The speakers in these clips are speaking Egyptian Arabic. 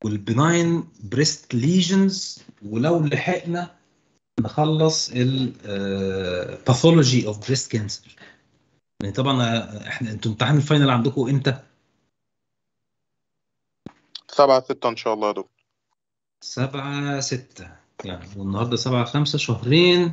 والبناين بريست ليجنز ولو لحقنا نخلص الباثولوجي اوف بريست كانسر يعني طبعا احنا انتوا امتحان الفاينل عندكم امتى؟ سبعة ستة إن شاء الله يا دكتور سبعة ستة يعني والنهاردة سبعة خمسة شهرين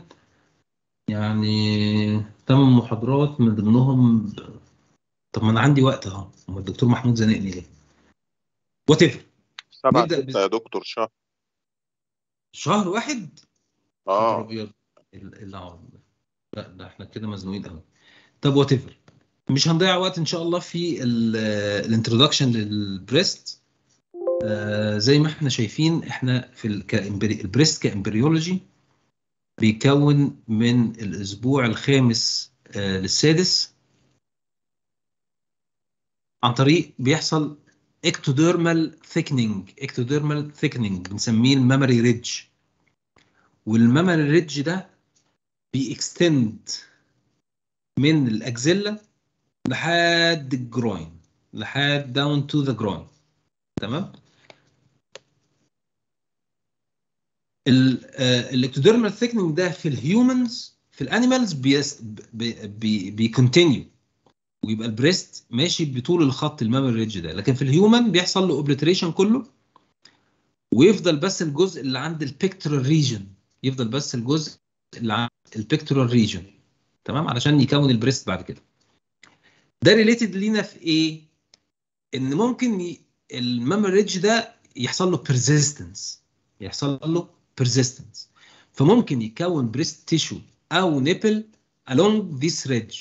يعني ثمان محاضرات من ضمنهم طب ما أنا عندي وقت أهو أما الدكتور محمود زنقني ليه؟ وات ايفر سبعة نبدأ ستة يا دكتور شهر شهر واحد؟ نهار اه أبيض ال- العوض ده. لا ده احنا كده مزنوقين قوي طب وات ايفر مش هنضيع وقت ان شاء الله في الانترودكشن للبريست آه، زي ما احنا شايفين احنا في ال- كإمبري- البريست كامبريولوجي بيكون من الاسبوع الخامس آه، للسادس عن طريق بيحصل اكتوديرمال ثيكنينج اكتوديرمال ثيكنينج بنسميه الميموري ريدج والميموري ريدج ده بيكستند من الاكزيلا لحد الجروين لحد داون تو ذا جروين تمام الاكتوديرمال ثيكنينج ده في الهيومنز في الانيمالز بيكونتينيو ويبقى البريست ماشي بطول الخط الميموري ريدج ده لكن في الهيومن بيحصل له اوبليتريشن كله ويفضل بس الجزء اللي عند البيكتورال ريجن يفضل بس الجزء اللي عند البيكتورال ريجن تمام علشان يكون البريست بعد كده ده ريليتد لينا في ايه ان ممكن ي... الميموري ريدج ده يحصل له بيرزيستنس يحصل له بيرزيستنس فممكن يكون بريست تيشو او نيبل along this ridge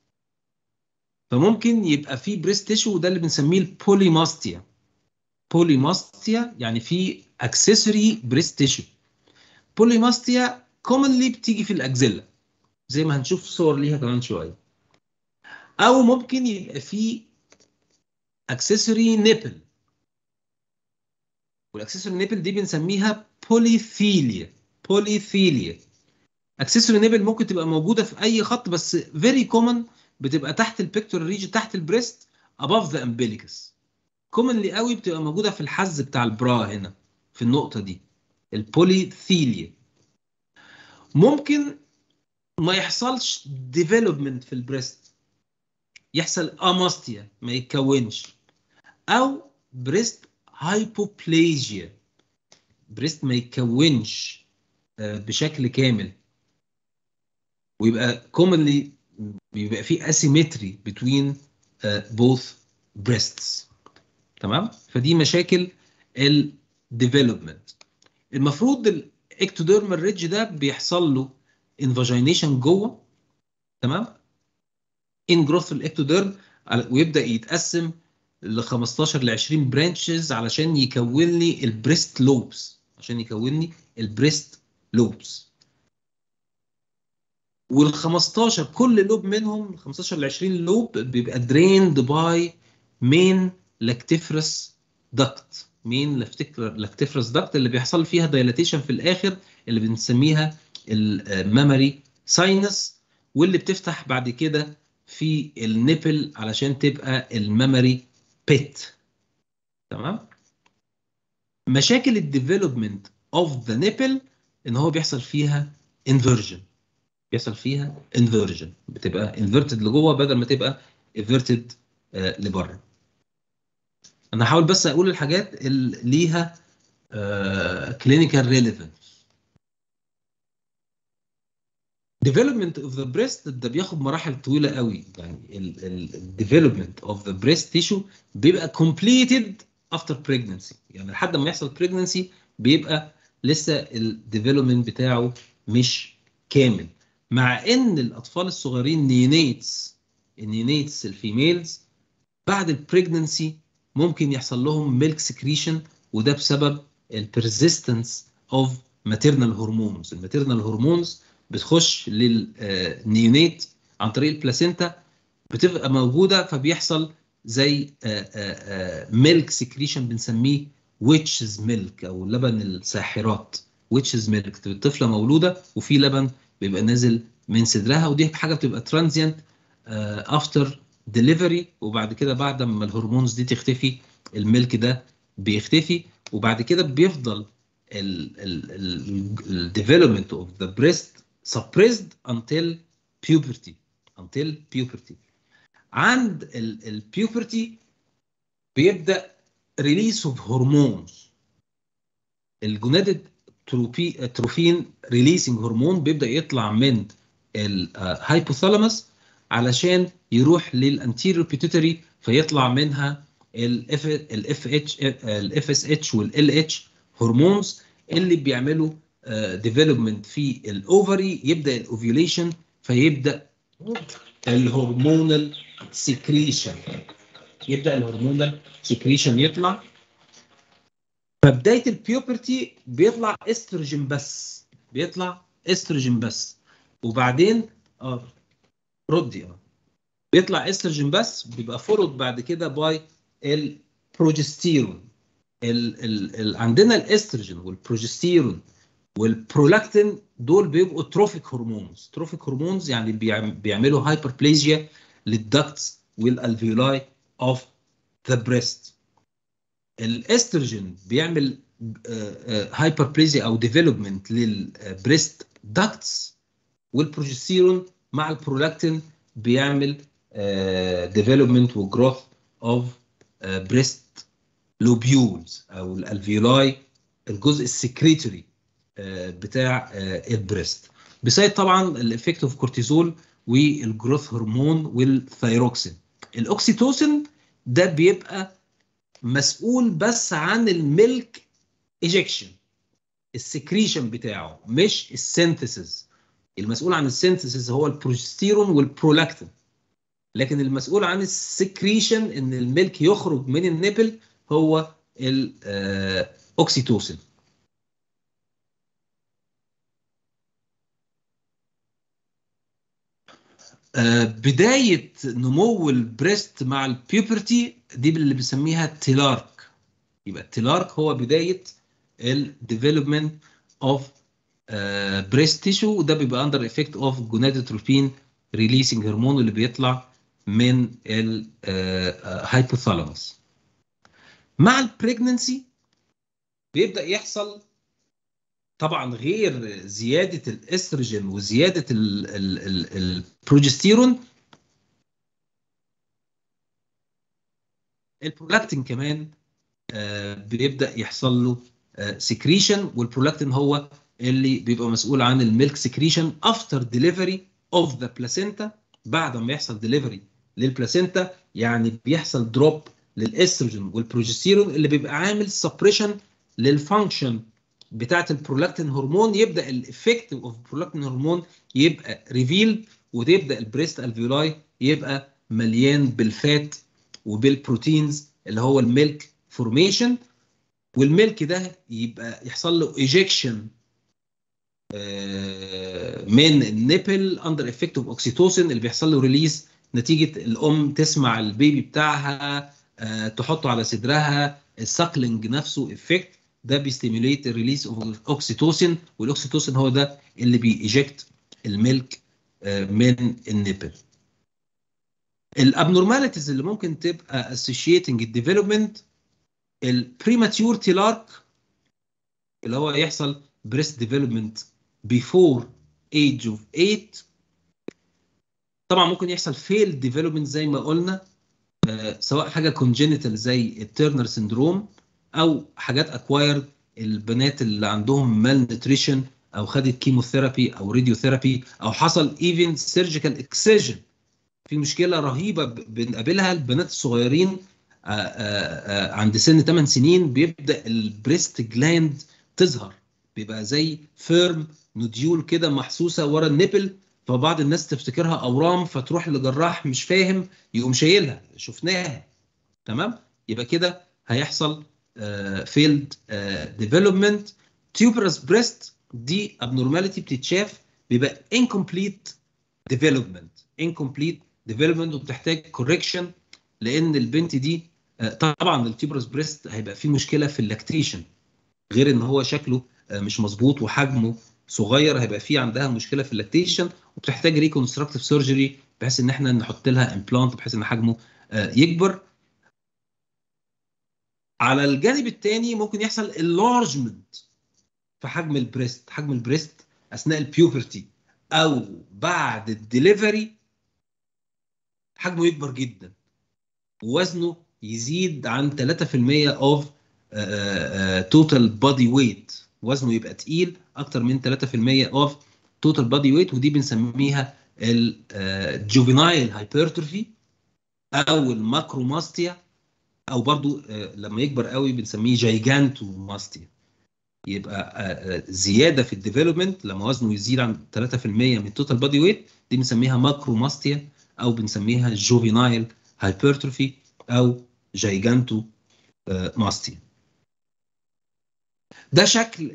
فممكن يبقى في بريست تيشو وده اللي بنسميه البوليماستيا بوليماستيا يعني في اكسسوري بريست تيشو بوليماستيا كومنلي بتيجي في الاكزيلا زي ما هنشوف صور ليها كمان شويه او ممكن يبقى في اكسسوري نيبل والاكسسوري نيبل دي بنسميها بوليثيليا بوليثيليا اكسسوري نيبل ممكن تبقى موجوده في اي خط بس فيري كومن بتبقى تحت البيكتورال ريجن تحت البريست above the umbilicus كومنلي قوي بتبقى موجوده في الحز بتاع البرا هنا في النقطه دي البوليثيليا ممكن ما يحصلش ديفلوبمنت في البريست يحصل اماستيا ما يتكونش او بريست هايبوبليجيا بريست ما يتكونش آه، بشكل كامل ويبقى commonly بيبقى في asymmetry between uh, both breasts تمام فدي مشاكل ال development المفروض الاكتوديرمال ريدج ده بيحصل له invagination جوه تمام انجروث الاكتوديرم على- ويبدا يتقسم ل 15 ل 20 برانشز علشان يكون لي البريست لوبس عشان يكون لي البريست لوبس وال 15 كل لوب منهم ال 15 ل 20 لوب بيبقى دريند باي مين لاكتيفرس دكت مين لاكتيفرس دكت اللي بيحصل فيها دايلاتيشن في الاخر اللي بنسميها الميموري ساينس واللي بتفتح بعد كده في النيبل علشان تبقى الميموري بيت تمام مشاكل الديفلوبمنت اوف ذا نيبل ان هو بيحصل فيها انفيرجن بيحصل فيها انفيرجن بتبقى انفيرتد لجوه بدل ما تبقى انفيرتد لبره انا هحاول بس اقول الحاجات اللي ليها كلينيكال ريليفنس development of the breast ده بياخد مراحل طويله قوي يعني ال development of the breast tissue بيبقى completed after pregnancy يعني لحد ما يحصل pregnancy بيبقى لسه ال development بتاعه مش كامل مع ان الاطفال الصغيرين نيونيتس النيونيتس الفيميلز بعد البريجننسي ممكن يحصل لهم ميلك سكريشن وده بسبب البرزيستنس اوف ماتيرنال هرمونز الماتيرنال هرمونز بتخش للنيونيت عن طريق البلاسينتا بتبقى موجوده فبيحصل زي ميلك سكريشن بنسميه ويتشز ميلك او لبن الساحرات ويتشز ميلك الطفله مولوده وفي لبن بيبقى نازل من صدرها ودي حاجه بتبقى ترانزيانت افتر ديليفري وبعد كده بعد ما الهرمونز دي تختفي الميلك ده بيختفي وبعد كده بيفضل الديفلوبمنت اوف ذا بريست suppressed until puberty until puberty عند البيوبرتي بيبدا ريليس اوف هرمونز الجوناديد تروفين ريليسنج هرمون بيبدا يطلع من الهايبوثالاموس علشان يروح للانتيريور بيتوتري فيطلع منها الاف الاف اتش الاف اس اتش والال اتش هرمونز اللي بيعملوا ديفلوبمنت في الاوفري يبدا الاوفيوليشن فيبدا الهرمونال سكريشن يبدا الهرمونال سكريشن يطلع فبدايه البيوبرتي بيطلع استروجين بس بيطلع استروجين بس وبعدين اه ردي اه بيطلع استروجين بس بيبقى فولود بعد كده باي البروجستيرون ال ال ال عندنا الاستروجين والبروجستيرون والبرولاكتين دول بيبقوا تروفيك هرمونز تروفيك هرمونز يعني بيعملوا هايبربليزيا للدكتس والالفيولاي اوف ذا بريست الاستروجين بيعمل هايبربليزيا او ديفلوبمنت للبريست داكتس والبروجستيرون مع البرولاكتين بيعمل ديفلوبمنت وجروث اوف بريست لوبيولز او الالفيولاي الجزء السكريتوري بتاع البريست بسايد طبعا الافكت اوف كورتيزول والجروث هرمون والثايروكسين الاوكسيتوسين ده بيبقى مسؤول بس عن الميلك ايجكشن السكريشن بتاعه مش السينثيسيس المسؤول عن السينثيسيس هو البروجستيرون والبرولاكتين لكن المسؤول عن السكريشن ان الميلك يخرج من النبل هو الاوكسيتوسين بداية نمو البريست مع البيوبرتي دي اللي بنسميها التيلارك يبقى التيلارك هو بداية الديفلوبمنت اوف بريست تيشو وده بيبقى اندر افكت اوف جونادوتروبين ريليسنج هرمون اللي بيطلع من الهايبوثالاموس مع البريجننسي بيبدا يحصل طبعا غير زياده الاستروجين وزياده البروجستيرون البرولاكتين كمان بيبدا يحصل له سكريشن والبرولاكتين هو اللي بيبقى مسؤول عن الميلك سكريشن افتر ديليفري اوف ذا بلاسينتا بعد ما يحصل ديليفري للبلاسينتا يعني بيحصل دروب للاستروجين والبروجستيرون اللي بيبقى عامل سبريشن للفانكشن بتاعه البرولاكتين هرمون يبدا الافكت اوف البرولاكتين هرمون يبقى ريفيل وتبدا البريست الفيولاي يبقى مليان بالفات وبالبروتينز اللي هو الميلك فورميشن والميلك ده يبقى يحصل له ايجكشن من النيبل اندر افكت اوف اوكسيتوسين اللي بيحصل له ريليز نتيجه الام تسمع البيبي بتاعها تحطه على صدرها الساكلينج نفسه افكت ده بيستيموليت الريليز اوف اوكسيتوسين والاوكسيتوسين هو ده اللي بيجكت الميلك من النيبل الابنورماليتيز اللي ممكن تبقى associating الديفلوبمنت البريماتيور تيلارك اللي هو يحصل بريست ديفلوبمنت بيفور ايج اوف 8 طبعا ممكن يحصل فيل ديفلوبمنت زي ما قلنا آه سواء حاجه كونجينيتال زي التيرنر سندروم او حاجات اكوايرد البنات اللي عندهم مال نيوتريشن او خدت كيموثيرابي او راديوثيرابي او حصل ايفن سيرجيكال اكسجن في مشكله رهيبه بنقابلها البنات الصغيرين آآ آآ عند سن 8 سنين بيبدا البريست جلاند تظهر بيبقى زي فيرم نوديول كده محسوسه ورا النبل فبعض الناس تفتكرها اورام فتروح لجراح مش فاهم يقوم شايلها شفناها تمام يبقى كده هيحصل فيلد ديفلوبمنت تيوبرس بريست دي ابنورماليتي بتتشاف بيبقى incomplete development incomplete development وبتحتاج كوركشن لان البنت دي طبعا التيوبرس بريست هيبقى فيه مشكله في اللاكتيشن غير ان هو شكله مش مظبوط وحجمه صغير هيبقى فيه عندها مشكله في اللاكتيشن وبتحتاج ريكونستراكتيف سيرجري بحيث ان احنا نحط لها امبلانت بحيث ان حجمه يكبر على الجانب الثاني ممكن يحصل enlargement في حجم البريست حجم البريست اثناء البيوبرتي او بعد الدليفري حجمه يكبر جدا ووزنه يزيد عن 3% اوف توتال بادي ويت وزنه يبقى تقيل اكتر من 3% اوف توتال بادي ويت ودي بنسميها الجوفينايل هايبرتروفي او الماكروماستيا او برضو آه، لما يكبر قوي بنسميه جايجانتوماستيا يبقى آه، آه، زياده في الديفلوبمنت لما وزنه يزيد عن 3% من التوتال بادي ويت دي بنسميها ماكروماستيا او بنسميها جوفينايل هايبرتروفي او جايجانتو ماستيا ده شكل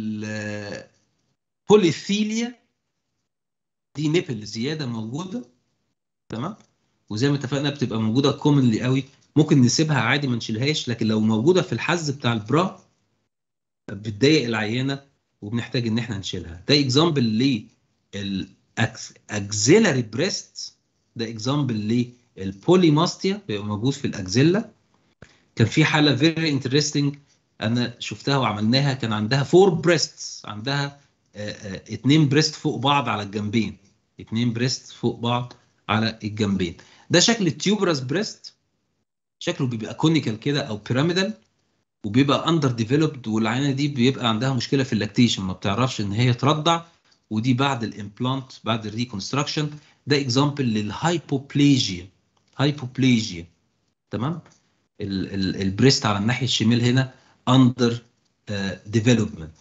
البوليثيليا دي نيبل زياده موجوده تمام وزي ما اتفقنا بتبقى موجوده كومنلي قوي ممكن نسيبها عادي ما نشيلهاش لكن لو موجوده في الحز بتاع البرا بتضايق العيانه وبنحتاج ان احنا نشيلها ده اكزامبل للاكسيلاري بريست ده اكزامبل للبوليماستيا بيبقى موجود في الاكزيلا كان في حاله فيري انترستنج انا شفتها وعملناها كان عندها فور بريستس عندها آه، آه، اتنين بريست فوق بعض على الجنبين اتنين بريست فوق بعض على الجنبين ده شكل التيوبرس بريست شكله بيبقى كونيكال كده او بيراميدال وبيبقى اندر ديفلوبد والعينه دي بيبقى عندها مشكله في اللاكتيشن ما بتعرفش ان هي ترضع ودي بعد الامبلانت بعد الريكونستراكشن ده اكزامبل للهايبوبليجيا هايبوبليجيا تمام ال- ال- البريست على الناحيه الشمال هنا اندر ديفلوبمنت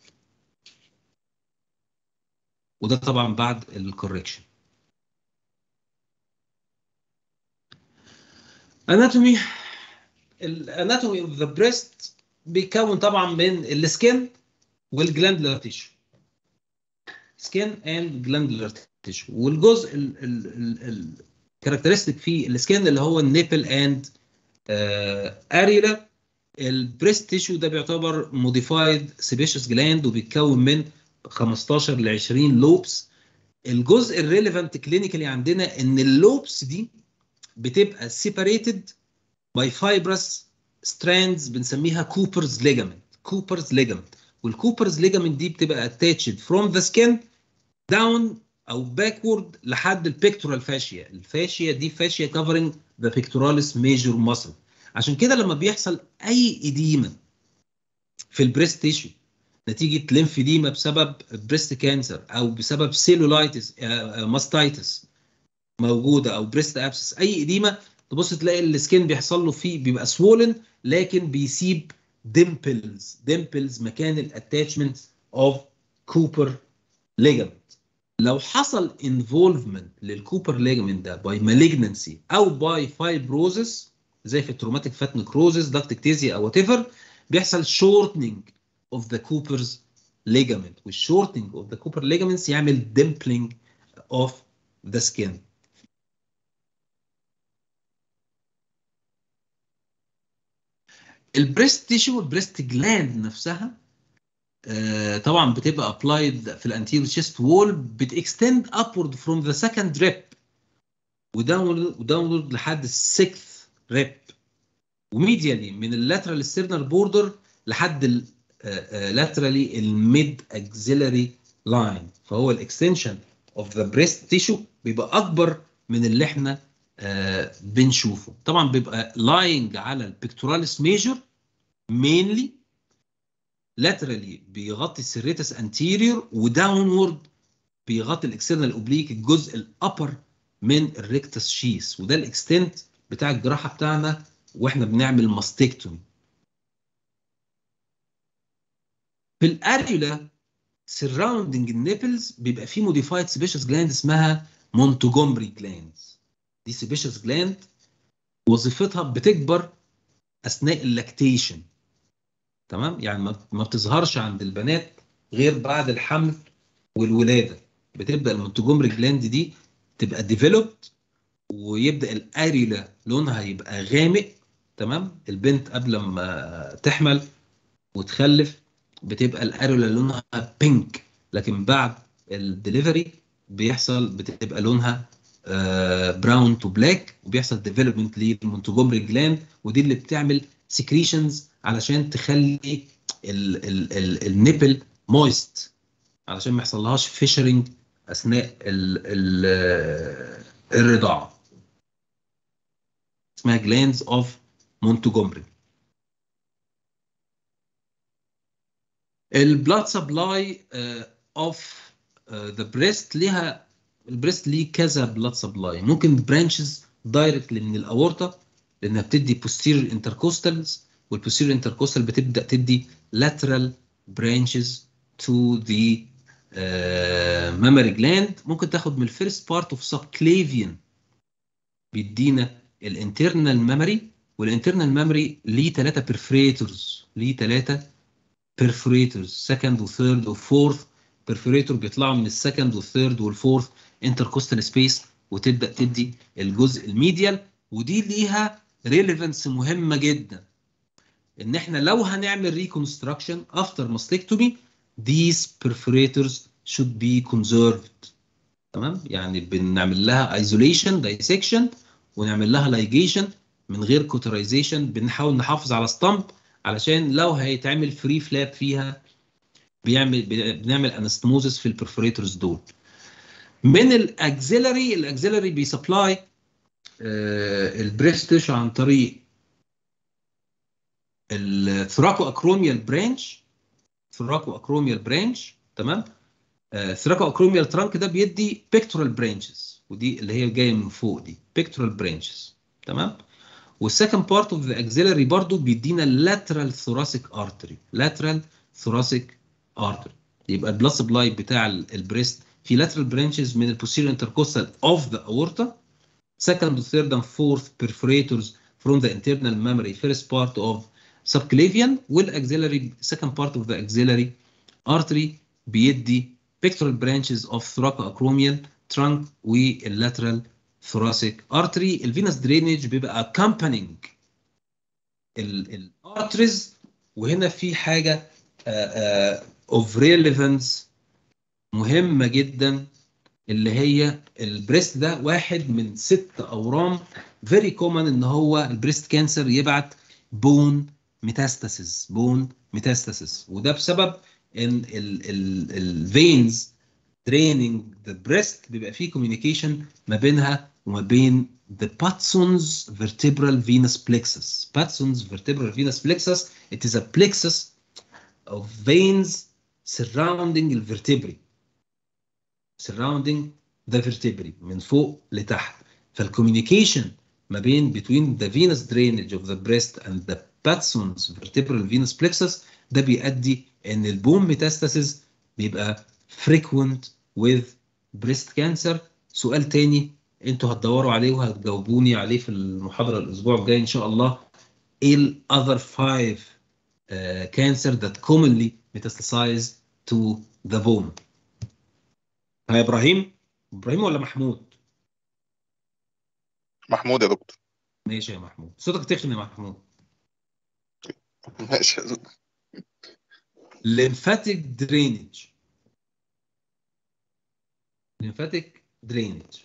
وده طبعا بعد الكوركشن اناتومي الاناتومي اوف ذا بريست بيتكون طبعا من السكين والجلاندولار تيشو سكين اند جلاندولار تيشو والجزء الكاركترستيك في السكين اللي هو النيبل اند اريلا البريست تيشو ده بيعتبر موديفايد سيبيشس جلاند وبيتكون من 15 ل 20 لوبس الجزء الريليفانت كلينيكالي عندنا ان اللوبس دي بتبقى separated by fibrous strands بنسميها كوبرز ليجامنت كوبرز ليجامنت والكوبرز ليجامنت دي بتبقى attached from the skin down او backward لحد البيكتورال فاشيا الفاشيا دي فاشيا covering the pectoralis major muscle عشان كده لما بيحصل اي اديمه في البريست تيشو نتيجه ليمفيديما بسبب بريست كانسر او بسبب سيلولايتس ماستايتس موجوده او بريست ابسس اي اديمه تبص تلاقي السكين بيحصل له فيه بيبقى سوولن لكن بيسيب ديمبلز ديمبلز مكان الاتاتشمنت اوف كوبر ليجامنت لو حصل انفولفمنت للكوبر ليجامنت ده باي مالجنسي او باي فايبروزس زي في التروماتيك فات نكروزس داكتكتيزيا او وات ايفر بيحصل شورتنج اوف ذا كوبرز ليجامنت والشورتنج اوف ذا كوبر ليجامنتس يعمل ديمبلينج اوف ذا سكين البريست تيشو البريست جلاند نفسها آه، طبعا بتبقى ابلايد في الانتيريور تشيست وول بتكستند ابورد فروم ذا سكند ريب وداونورد وداونورد لحد السكث ريب وميديالي من اللاترال ستيرنال بوردر لحد لاترالي الميد اكزيلاري لاين فهو الاكستنشن اوف ذا بريست تيشو بيبقى اكبر من اللي احنا آه، بنشوفه طبعا بيبقى لاينج على البيكتوراليس ميجر مينلي لاترالي بيغطي السيريتس انتيريور وداونورد بيغطي الاكسترنال اوبليك الجزء الابر من الريكتس شيس وده الاكستنت بتاع الجراحه بتاعنا واحنا بنعمل ماستكتومي في الاريولا سراوندنج النيبلز بيبقى فيه موديفايد سيبيشس جلاند اسمها مونتوجومري جلاندز دي سيبيشس جلاند وظيفتها بتكبر اثناء اللاكتيشن تمام يعني ما ما بتظهرش عند البنات غير بعد الحمل والولاده بتبدا المونتوجومري جلاند دي تبقى ديفلوبد ويبدا الاريلا لونها يبقى غامق تمام البنت قبل ما تحمل وتخلف بتبقى الاريولا لونها بينك لكن بعد الدليفري بيحصل بتبقى لونها براون تو بلاك وبيحصل ديفلوبمنت للمونتوجومري جلاند ودي اللي بتعمل سكريشنز علشان تخلي ال ال ال النبل مويست علشان ما يحصلهاش فيشرنج اثناء ال ال الرضاعه اسمها جلاندز اوف مونتجومري البلاد سبلاي اوف ذا بريست ليها البريست ليه كذا بلاد سبلاي ممكن برانشز دايركتلي من الاورطه لانها بتدي posterior intercostals والposterior intercostal بتبدا تدي lateral branches to the uh, mammary gland ممكن تاخد من الفيرست بارت اوف subclavian بيدينا الانترنال ميموري والانترنال ميموري ليه ثلاثه perforators ليه ثلاثه perforators second وثيرد وفورث perforator بيطلعوا من السكند والثيرد والفورث intercostal space وتبدا تدي الجزء الميديال ودي ليها ريليفنس مهمه جدا ان احنا لو هنعمل ريكونستراكشن افتر ماستكتومي these perforators should be conserved تمام يعني بنعمل لها ايزوليشن دايسكشن ونعمل لها لايجيشن من غير كوترايزيشن بنحاول نحافظ على ستامب علشان لو هيتعمل فري فلاب فيها بيعمل بنعمل انستموزس في البرفوريتورز دول من الاكزيلري الاكزيلري بيسبلاي البريستش عن طريق الثراكو اكروميال برانش ثراكو اكروميال برانش تمام ثراكو اكروميال ترانك ده بيدي بيكتورال برانشز ودي اللي هي جايه من فوق دي بيكتورال برانشز تمام والسكند بارت اوف ذا اكزيلري برضو بيدينا lateral thoracic artery lateral thoracic artery يبقى البلاد سبلاي بتاع البريست في lateral branches من البوستيريور intercostal of the aorta second third and fourth perforators from the internal memory first part of subclavian والاxillary second part of the axillary artery بيدي pectoral branches of thoracoacromial trunk والlateral thoracic artery الفينس درينج بيبقى accompanying الارتريز وهنا في حاجه uh, uh, of relevance مهمه جدا اللي هي البريست ده واحد من ست اورام فيري كومن ان هو البريست كانسر يبعت بون ميتاستاسيس بون ميتاستاسيس وده بسبب ان الفينز دريننج ذا بريست بيبقى فيه كوميونيكيشن ما بينها وما بين the Patson's vertebral venous plexus. Patson's vertebral venous plexus, it is a plexus of veins surrounding the vertebrae. surrounding the vertebrae من فوق لتحت. فالcommunication ما بين between the venous drainage of the breast and the Patson's vertebral venous plexus ده بيؤدي ان البون ميتاستاسيس بيبقى frequent with breast cancer. سؤال تاني انتوا هتدوروا عليه وهتجاوبوني عليه في المحاضره الاسبوع الجاي ان شاء الله ايه ال other five uh, cancer that commonly metastasize to the bone ها ابراهيم ابراهيم ولا محمود محمود يا دكتور ماشي يا محمود صوتك تخن يا محمود ماشي يا دكتور lymphatic drainage lymphatic drainage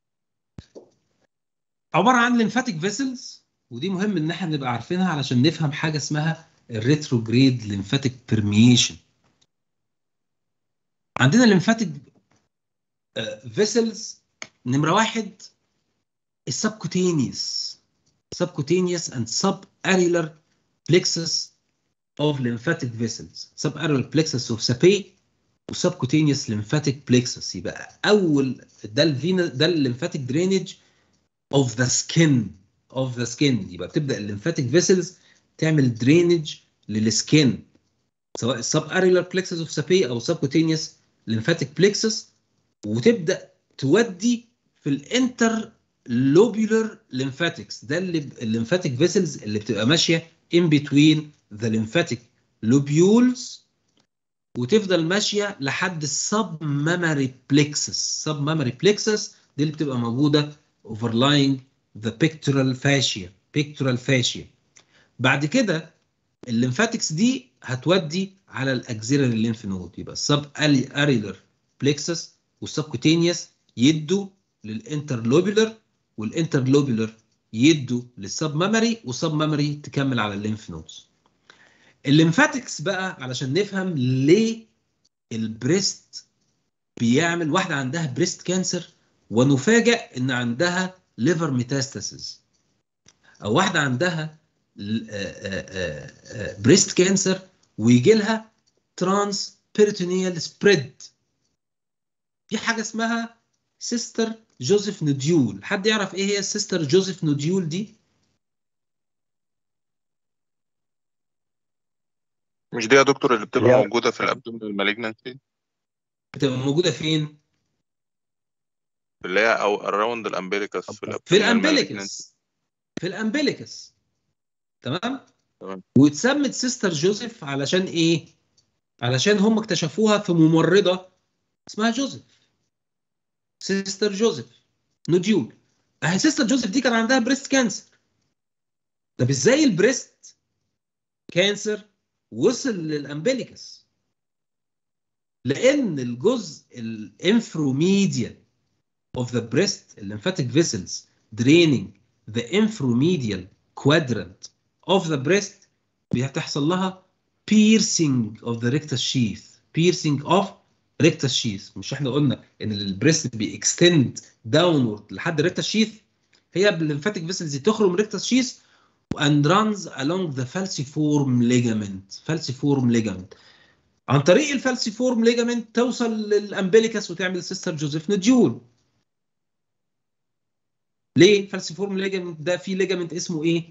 عباره عن lymphatic vessels ودي مهم ان احنا نبقى عارفينها علشان نفهم حاجه اسمها الريتروجريد lymphatic permeation عندنا lymphatic فيسلز نمره واحد السبكوتينيوس subcutaneous and subareolar plexus of lymphatic vessels subareolar plexus of Sapé وسبكوتينيوس lymphatic plexus يبقى اول ده الفينا ده الليمفاتيك درينج of the skin of the skin يبقى بتبدا الليمفاتيك فيسلز تعمل درينج للسكين سواء subareolar plexus of Sapé او subcutaneous lymphatic plexus وتبدا تودي في الانتر لوبيولر ليمفاتكس ده اللي الليمفاتيك فيسلز اللي بتبقى ماشيه in between the lymphatic lobules وتفضل ماشيه لحد السب مامري plexus سب مامري plexus دي اللي بتبقى موجوده overlying the pectoral fascia pectoral fascia بعد كده الليمفاتكس دي هتودي على الاكزيلري ليمف نود يبقى السب اريلر plexus والسبكوتينيوس يدوا للانترلوبيولر والانترلوبيولر يدوا للسب ميموري والسب ميموري تكمل على الليمف نودز الليمفاتكس بقى علشان نفهم ليه البريست بيعمل واحده عندها بريست كانسر ونفاجئ ان عندها ليفر ميتاستاسيس او واحده عندها بريست كانسر ويجي لها ترانس بيرتونيال سبريد في حاجه اسمها سيستر جوزيف نوديول حد يعرف ايه هي السيستر جوزيف نوديول دي مش دي يا دكتور اللي بتبقى لا. موجودة في الابدومينال مالجنسي بتبقى موجوده فين اللي هي او اراوند الامبليكس في في الابدومينال malignancy. الامبليكس في الامبليكس تمام تمام. واتسمت سيستر جوزيف علشان ايه علشان هم اكتشفوها في ممرضه اسمها جوزيف سيستر جوزيف نوديول اهي سيستر جوزيف دي كان عندها بريست كانسر طب ازاي البريست كانسر وصل للامبليكس لان الجزء الانفروميديال of the breast lymphatic vessels draining the infromedial quadrant of the breast بتحصل لها piercing of the rectus sheath piercing of rectus sheath مش احنا قلنا ان البريست بيكستند داونورد لحد rectus sheath هي بالليمفاتيك فيسلز دي تخرج من rectus sheath and runs along the falciform ligament falciform ligament عن طريق الفالسيفورم ليجامنت توصل للامبليكس وتعمل سيستر جوزيف نوديول ليه الفالسيفورم ليجامنت ده فيه ليجامنت اسمه ايه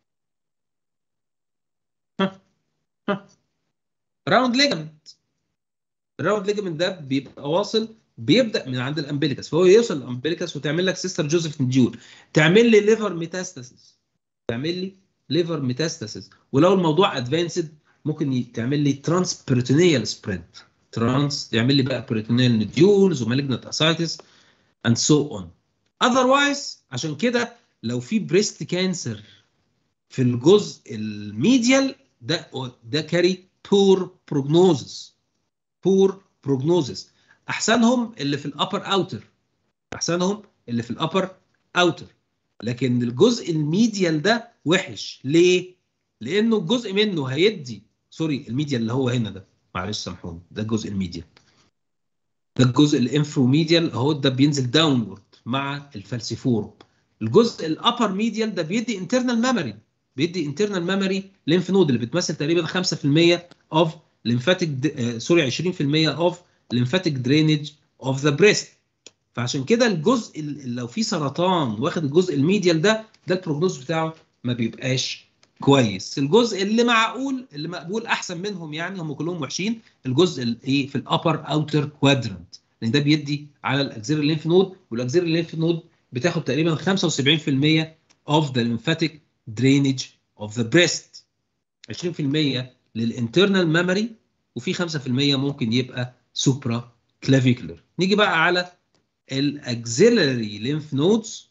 ها ها راوند ليجامنت الراوند ليجامنت ده بيبقى واصل بيبدا من عند الامبليكس فهو يوصل للامبليكس وتعمل لك سيستر جوزيف نوديول تعمل لي ليفر ميتاستاسيس تعمل لي ليفر ميتاستاسيس ولو الموضوع ادفانسد ممكن ي- تعمل لي ترانس بيريتونيال سبريد ترانس يعمل لي بقى بيريتونيال نوديولز ومالجنت اسايتس اند سو اون اذروايز عشان كده لو في بريست كانسر في الجزء الميديال ده ده كاري بور بروجنوزس بور بروجنوزس احسنهم اللي في الابر اوتر احسنهم اللي في الابر اوتر لكن الجزء الميديال ده وحش ليه لانه جزء منه هيدي سوري الميديال اللي هو هنا ده معلش سامحوني ده الجزء الميديال ده الجزء الانفروميديال اهو ده بينزل داونورد مع الفالسيفورم الجزء الابر ميديال ده بيدي انترنال ميموري بيدي انترنال ميموري لينف نود اللي بتمثل تقريبا 5% اوف ليمفاتيك سوري 20% اوف ليمفاتيك درينج اوف ذا بريست فعشان كده الجزء ال- لو في سرطان واخد الجزء الميديال ده ده البروجنوز بتاعه ما بيبقاش كويس الجزء اللي معقول اللي مقبول احسن منهم يعني هم كلهم وحشين الجزء الايه في الابر اوتر كوادرنت لان ده بيدي على الاكزير الليمف نود والاكزير الليمف نود بتاخد تقريبا 75% of the lymphatic drainage of the breast 20% للانترنال ميموري وفي 5% ممكن يبقى سوبرا كلافيكولر نيجي بقى على الاكزيلري ليمف نودز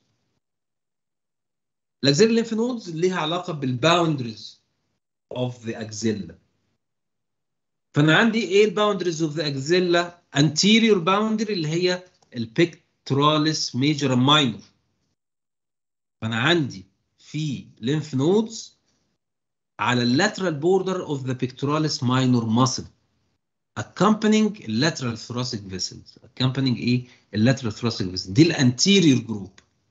الاكزيلري ليمف نودز ليها علاقه بالباوندريز اوف ذا اكزيلا فانا عندي ايه الباوندريز اوف ذا اكزيلا anterior باوندري اللي هي البيكتوراليس ميجر ماينور فانا عندي في lymph nodes على اللاترال border of the pectoralis minor muscle accompanying lateral thoracic vessels accompanying ايه lateral thoracic vessels دي الانتيريور جروب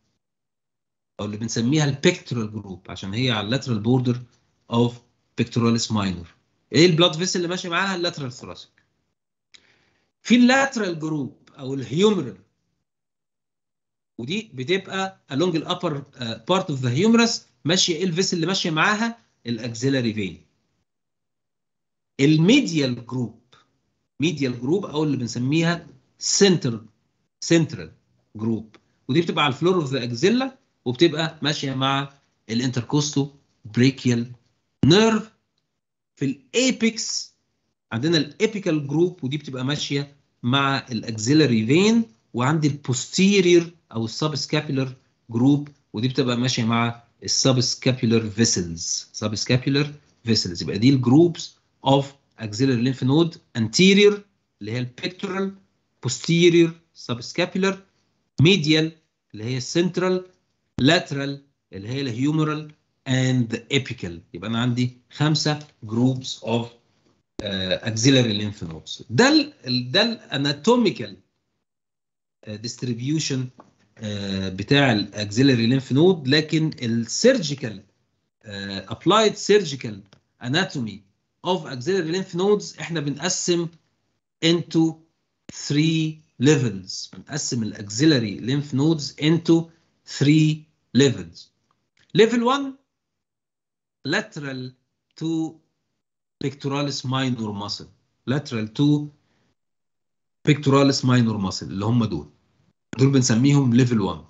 او اللي بنسميها البيكتورال جروب عشان هي على اللاترال border of pectoralis minor ايه البلاد فيسل اللي ماشي معاها اللاترال thoracic في اللاترال جروب او الهيومرال ودي بتبقى along الابر بارت اوف ذا هيومرس ماشيه ايه الفيسل اللي ماشيه معاها الاكزيلاري فين الميديال جروب ميديال جروب او اللي بنسميها سنتر سنترال جروب ودي بتبقى على الفلور اوف ذا اكزيلا وبتبقى ماشيه مع الانتركوستو بريكيال نيرف في الايبكس عندنا الابيكال جروب ودي بتبقى ماشيه مع الاكزيلاري فين وعندي البوستيريور او السب سكابيولر جروب ودي بتبقى ماشيه مع السب سكابيولر فيسلز سب سكابيولر فيسلز يبقى دي الجروبس اوف axillary lymph node anterior اللي هي البيكتورال posterior subscapular medial اللي هي central lateral اللي هي الهيومرال اند ابيكال يبقى انا عندي خمسه جروبس اوف اكسيلاري لينف نودز ده ال ده الاناتوميكال ديستريبيوشن بتاع الاكسيلاري لينف نود لكن السيرجيكال ابلايد سيرجيكال اناتومي اوف اكسيلاري لينف نودز احنا بنقسم into 3 levels بنقسم الاكسيلاري لينف نودز into 3 levels level 1 lateral to pectoralis minor muscle lateral to pectoralis minor muscle اللي هم دول دول بنسميهم level 1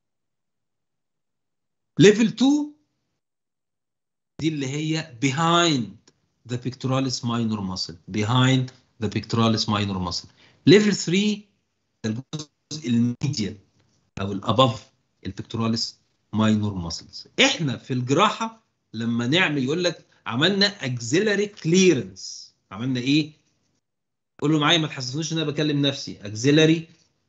level 2 دي اللي هي behind the pectoralis minor muscle behind the pectoralis minor muscle level 3 الجزء الميديال او الاباف البكتوراليس ماينور ماسلز احنا في الجراحه لما نعمل يقول لك عملنا اكزيلاري كليرنس عملنا ايه قول له معايا ما تحسسنوش ان انا بكلم نفسي اكزيلاري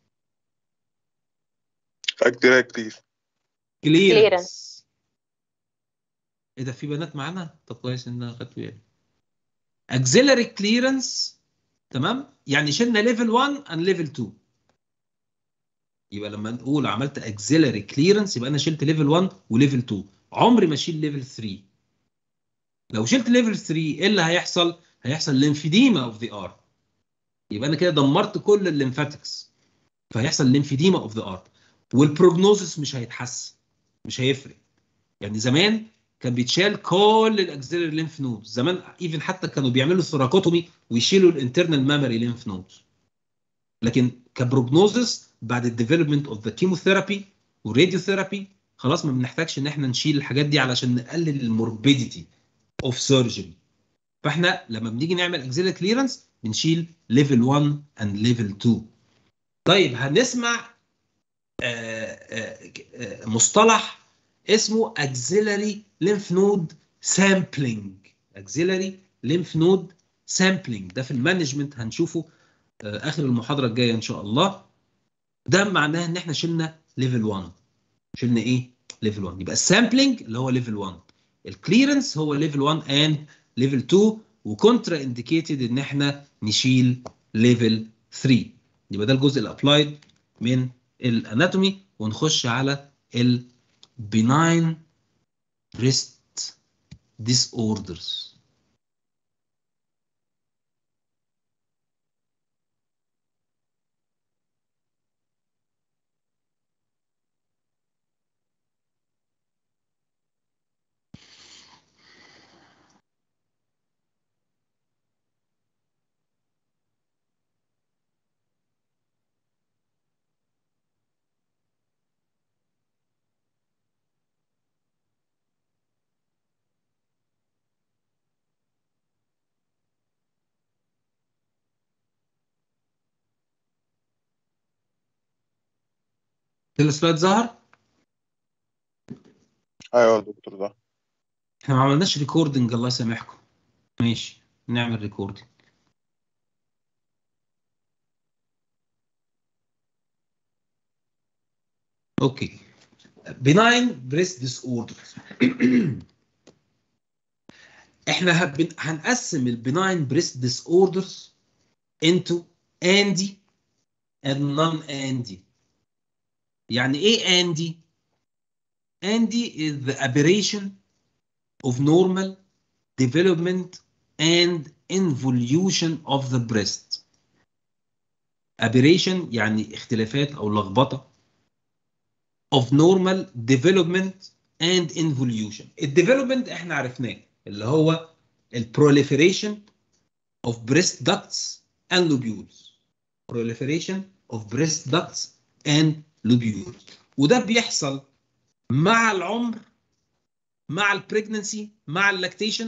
اكتر كتير كليرنس ايه ده في بنات معانا طب كويس ان انا خدت بالي اكزيلاري كليرنس تمام يعني شلنا ليفل 1 اند ليفل 2 يبقى لما نقول عملت اكزيلاري كليرنس يبقى انا شلت ليفل 1 وليفل 2 عمري ما اشيل ليفل 3 لو شلت ليفل 3 ايه اللي هيحصل هيحصل ليمفيديما اوف ذا ار يبقى انا كده دمرت كل الليمفاتكس فهيحصل ليمفيديما اوف ذا ار والبروجنوزس مش هيتحسن مش هيفرق يعني زمان كان بيتشال كل الاكسيلري لينف نودز زمان ايفن حتى كانوا بيعملوا ثوراكوتومي ويشيلوا الانترنال مامري لينف نودز لكن كبروجنوزس بعد الديفلوبمنت اوف ذا كيموثيرابي والراديو ثيرابي خلاص ما بنحتاجش ان احنا نشيل الحاجات دي علشان نقلل الموربيديتي اوف سيرجري فاحنا لما بنيجي نعمل اكسيلري كليرنس بنشيل ليفل 1 اند ليفل 2 طيب هنسمع آآ آآ مصطلح اسمه axillary lymph node sampling axillary lymph node sampling ده في المانجمنت هنشوفه اخر المحاضره الجايه ان شاء الله ده معناه ان احنا شلنا ليفل 1 شلنا ايه ليفل 1 يبقى السامبلنج اللي هو ليفل 1 الكليرنس هو ليفل 1 اند ليفل 2 وكونترا انديكيتد ان احنا نشيل ليفل 3 يبقى ده الجزء الابلايد من الاناتومي ونخش على ال benign breast disorders السلايد ظهر ايوه يا دكتور ده احنا ما عملناش ريكوردنج الله يسامحكم ماشي نعمل ريكوردنج اوكي benign breast disorders احنا هبن... هنقسم البناين بريست disorders into ANDI and non-ANDI يعني ايه ANDI؟ ANDI is the aberration of normal development and involution of the breast. Aberration يعني اختلافات او لخبطه of normal development and involution. الديفلوبمنت احنا عرفناه اللي هو البروليفريشن of breast ducts and lobules. proliferation of breast ducts and lobules. وده بيحصل مع العمر مع البريجننسي مع اللاكتيشن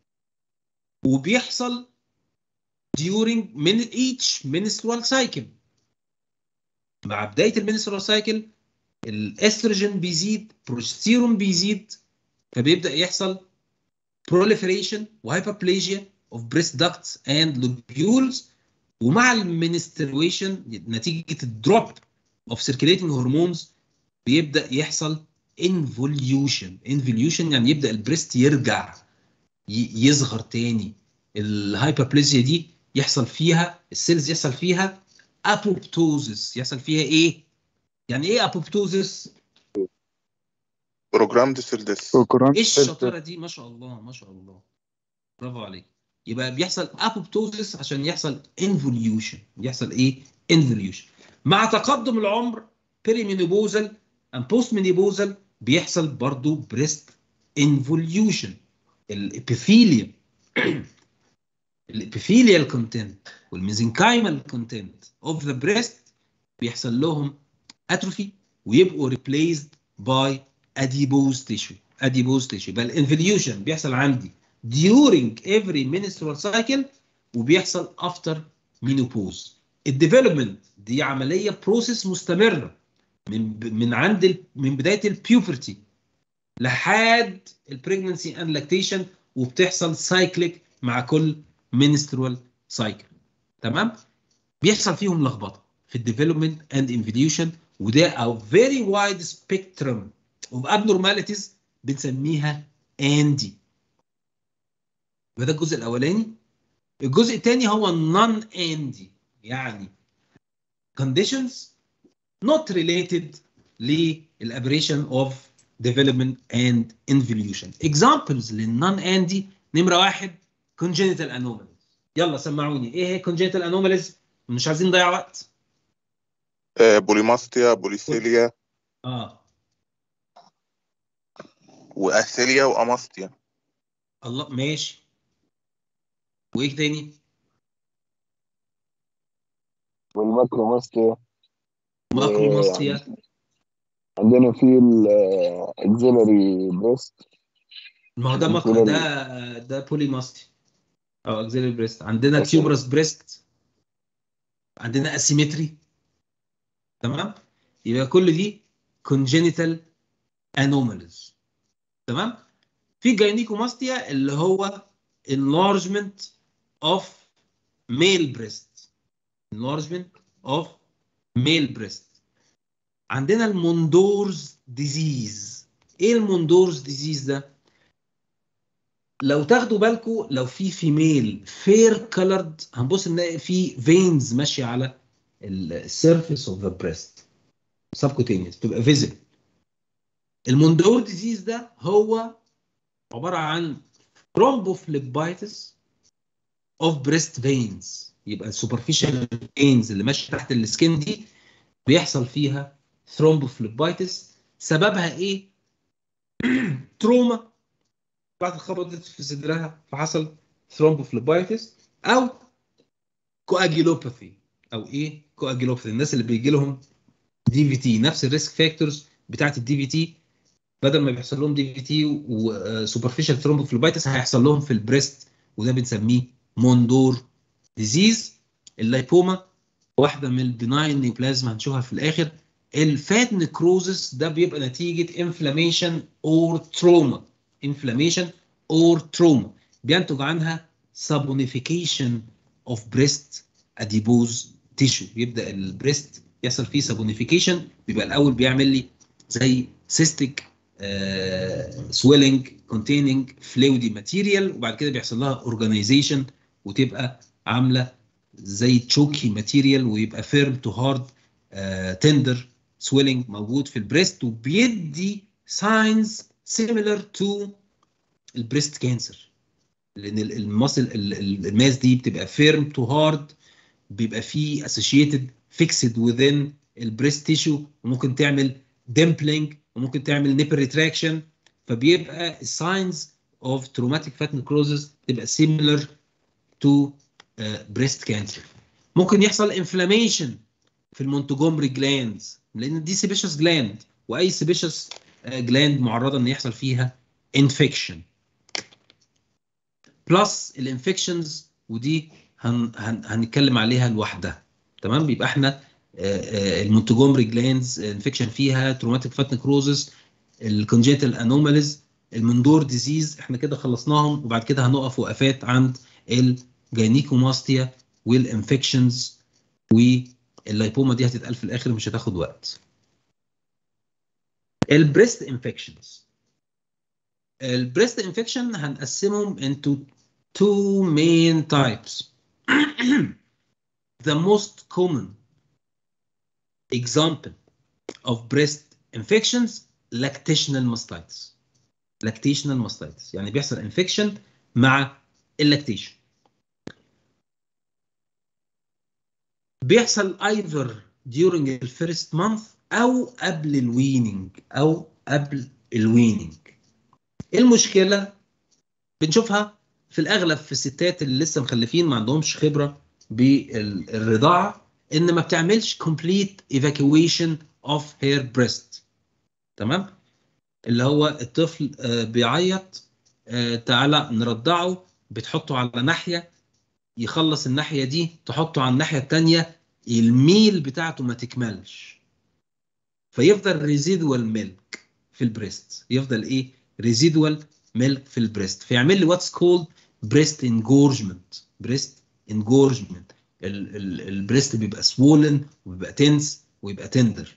وبيحصل during من each menstrual cycle مع بدايه المنسترال سايكل الاستروجين بيزيد بروستيرون بيزيد فبيبدا يحصل proliferation وهايبربليجيا of breast ducts and lobules ومع المنسترويشن نتيجه الدروب of circulating hormones بيبدا يحصل انفوليوشن انفوليوشن يعني يبدا البريست يرجع ي- يصغر تاني الهايبربليزيا دي يحصل فيها السيلز يحصل فيها ابوبتوزس يحصل فيها ايه يعني ايه ابوبتوزس بروجرامد سيل ديس بروجرام ايه الشطاره دي ما شاء الله ما شاء الله برافو عليك يبقى بيحصل ابوبتوزس عشان يحصل انفوليوشن يحصل ايه انفوليوشن مع تقدم العمر بيريمينوبوزال and بوست مينيبوزال بيحصل برضو بريست انفوليوشن الابيثيليوم الابيثيليال كونتنت والميزنكايمال كونتنت اوف ذا بريست بيحصل لهم اتروفي ويبقوا ريبليسد باي adipose tissue adipose tissue يبقى الانفوليوشن بيحصل عندي during every menstrual cycle وبيحصل after menopause الديفلوبمنت دي عمليه بروسيس مستمره من من عند ال- من بدايه البيوبرتي لحد البريجنسي اند لاكتيشن وبتحصل سايكليك مع كل menstrual cycle تمام بيحصل فيهم لخبطه في الديفلوبمنت اند انفوليوشن وده a very wide spectrum of abnormalities بنسميها اندي يبقى ده الجزء الاولاني الجزء الثاني هو النون اندي يعني conditions not related للابريشن of development and involution examples للنون اندي نمره واحد congenital anomalies يلا سمعوني ايه هي congenital anomalies مش عايزين نضيع وقت بوليماستيا بوليسيليا اه واثيليا واماستيا الله ماشي وايه تاني والماكروماستيا ماكروماستيا عندنا في الاكزيلري بريست ما هو ده ماكرو Axillary. ده ده بوليماستي او اكزيلري بريست عندنا أوكي. تيوبرس بريست عندنا اسيمتري تمام يبقى كل دي congenital anomalies تمام في جاينيكوماستيا اللي هو enlargement of male breast enlargement of male breast عندنا الموندورز ديزيز ايه الموندورز ديزيز ده لو تاخدوا بالكم لو في فيميل فير كولرد هنبص نلاقي في فينز ماشيه على السيرفيس اوف ذا بريست سبكوتينيوس تبقى فيزبل الموندور ديزيز ده هو عباره عن ثرومبوفليبايتس اوف بريست فينز يبقى السوبرفيشال فينز اللي ماشيه تحت السكين دي بيحصل فيها ثرومبوفليبايتس سببها ايه؟ تروما بعد خبطت في صدرها فحصل ثرومبوفليبايتس او كواجيلوباثي او ايه كواجيلوباثي الناس اللي بيجي لهم دي في تي نفس الريسك فاكتورز بتاعت الدي في تي بدل ما بيحصل لهم دي في تي وسوبرفيشال ثرومبوفليبايتس هيحصل لهم في البريست وده بنسميه موندور ديزيز اللايبوما واحده من البناين نيوبلازما هنشوفها في الاخر الفات نكروزس ده بيبقى نتيجه انفلاميشن اور تروما انفلاميشن اور تروما بينتج عنها سابونيفيكيشن اوف بريست اديبوز تيشو يبدا البريست يحصل فيه سابونيفيكيشن بيبقى الاول بيعمل لي زي سيستيك سويلنج كونتيننج فلويدي ماتيريال وبعد كده بيحصل لها اورجانيزيشن وتبقى عامله زي تشوكي ماتيريال ويبقى فيرم تو هارد تندر سويلنج موجود في البريست وبيدي ساينز سيميلر تو البريست كانسر لان المصل الماس دي بتبقى فيرم تو هارد بيبقى فيه اسوشيتد فيكسد وذين البريست تيشو وممكن تعمل ديمبلينج وممكن تعمل نيبل ريتراكشن فبيبقى الساينز اوف تروماتيك فات نكروزس تبقى سيميلر تو بريست كانسر ممكن يحصل انفلاميشن في المونتجومري جلاندز لان دي سيبيشس جلاند واي سيبيشس جلاند معرضه ان يحصل فيها انفكشن بلس الانفكشنز ودي هن هن هنتكلم عليها لوحدها تمام بيبقى احنا المونتجومري جلاندز انفكشن فيها تروماتيك فات نكروزس الكونجيتال انوماليز المندور ديزيز احنا كده خلصناهم وبعد كده هنقف وقفات عند الجاينيكوماستيا والانفكشنز واللايبوما دي هتتقال في الاخر مش هتاخد وقت البريست انفكشنز البريست انفكشن هنقسمهم into two main types the most common example of breast infections lactational mastitis lactational mastitis يعني بيحصل انفكشن مع اللاكتيشن بيحصل either during the first month او قبل الويننج او قبل الويننج المشكله بنشوفها في الاغلب في الستات اللي لسه مخلفين ما عندهمش خبره بالرضاعه ان ما بتعملش complete evacuation of her breast تمام اللي هو الطفل آه، بيعيط آه، تعالى نرضعه بتحطه على ناحيه يخلص الناحيه دي تحطه على الناحيه الثانيه الميل بتاعته ما تكملش فيفضل ريزيدوال ميلك في البريست يفضل ايه ريزيدوال ميلك في البريست فيعمل لي واتس كولد بريست انجورجمنت بريست انجورجمنت البريست بيبقى سوولن وبيبقى تنس ويبقى تندر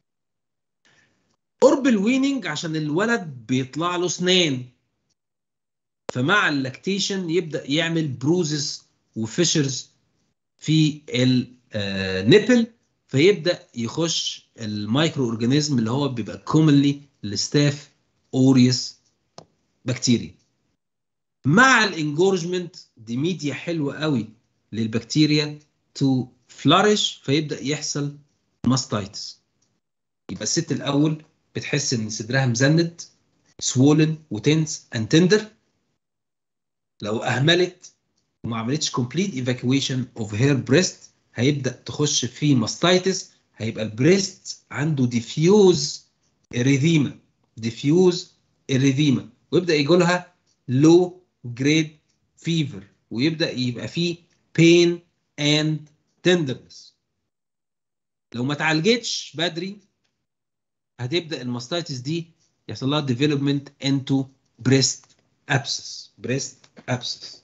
قرب الويننج عشان الولد بيطلع له اسنان فمع اللاكتيشن يبدا يعمل بروزز وفيشرز في النيبل فيبدا يخش المايكرو اورجانيزم اللي هو بيبقى كومنلي الستاف اوريوس بكتيريا مع الانجورجمنت دي ميديا حلوه قوي للبكتيريا تو فلارش فيبدا يحصل ماستايتس يبقى الست الاول بتحس ان صدرها مزند سوولن وتنس اند تندر لو اهملت وما عملتش complete evacuation of her breast هيبدا تخش في ماستايتس هيبقى البريست عنده ديفيوز اريثيما ديفيوز اريثيما ويبدا يجي لها لو جريد فيفر ويبدا يبقى فيه pain and tenderness لو ما اتعالجتش بدري هتبدا الماستايتس دي يحصل لها development into breast abscess breast abscess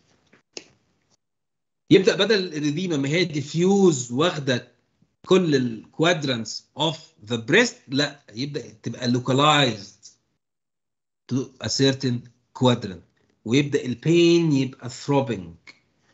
يبدا بدل الاريديما ما هي ديفيوز واخده كل الكوادرانتس اوف ذا بريست لا يبدا تبقى localized to a certain quadrant ويبدا البين يبقى throbbing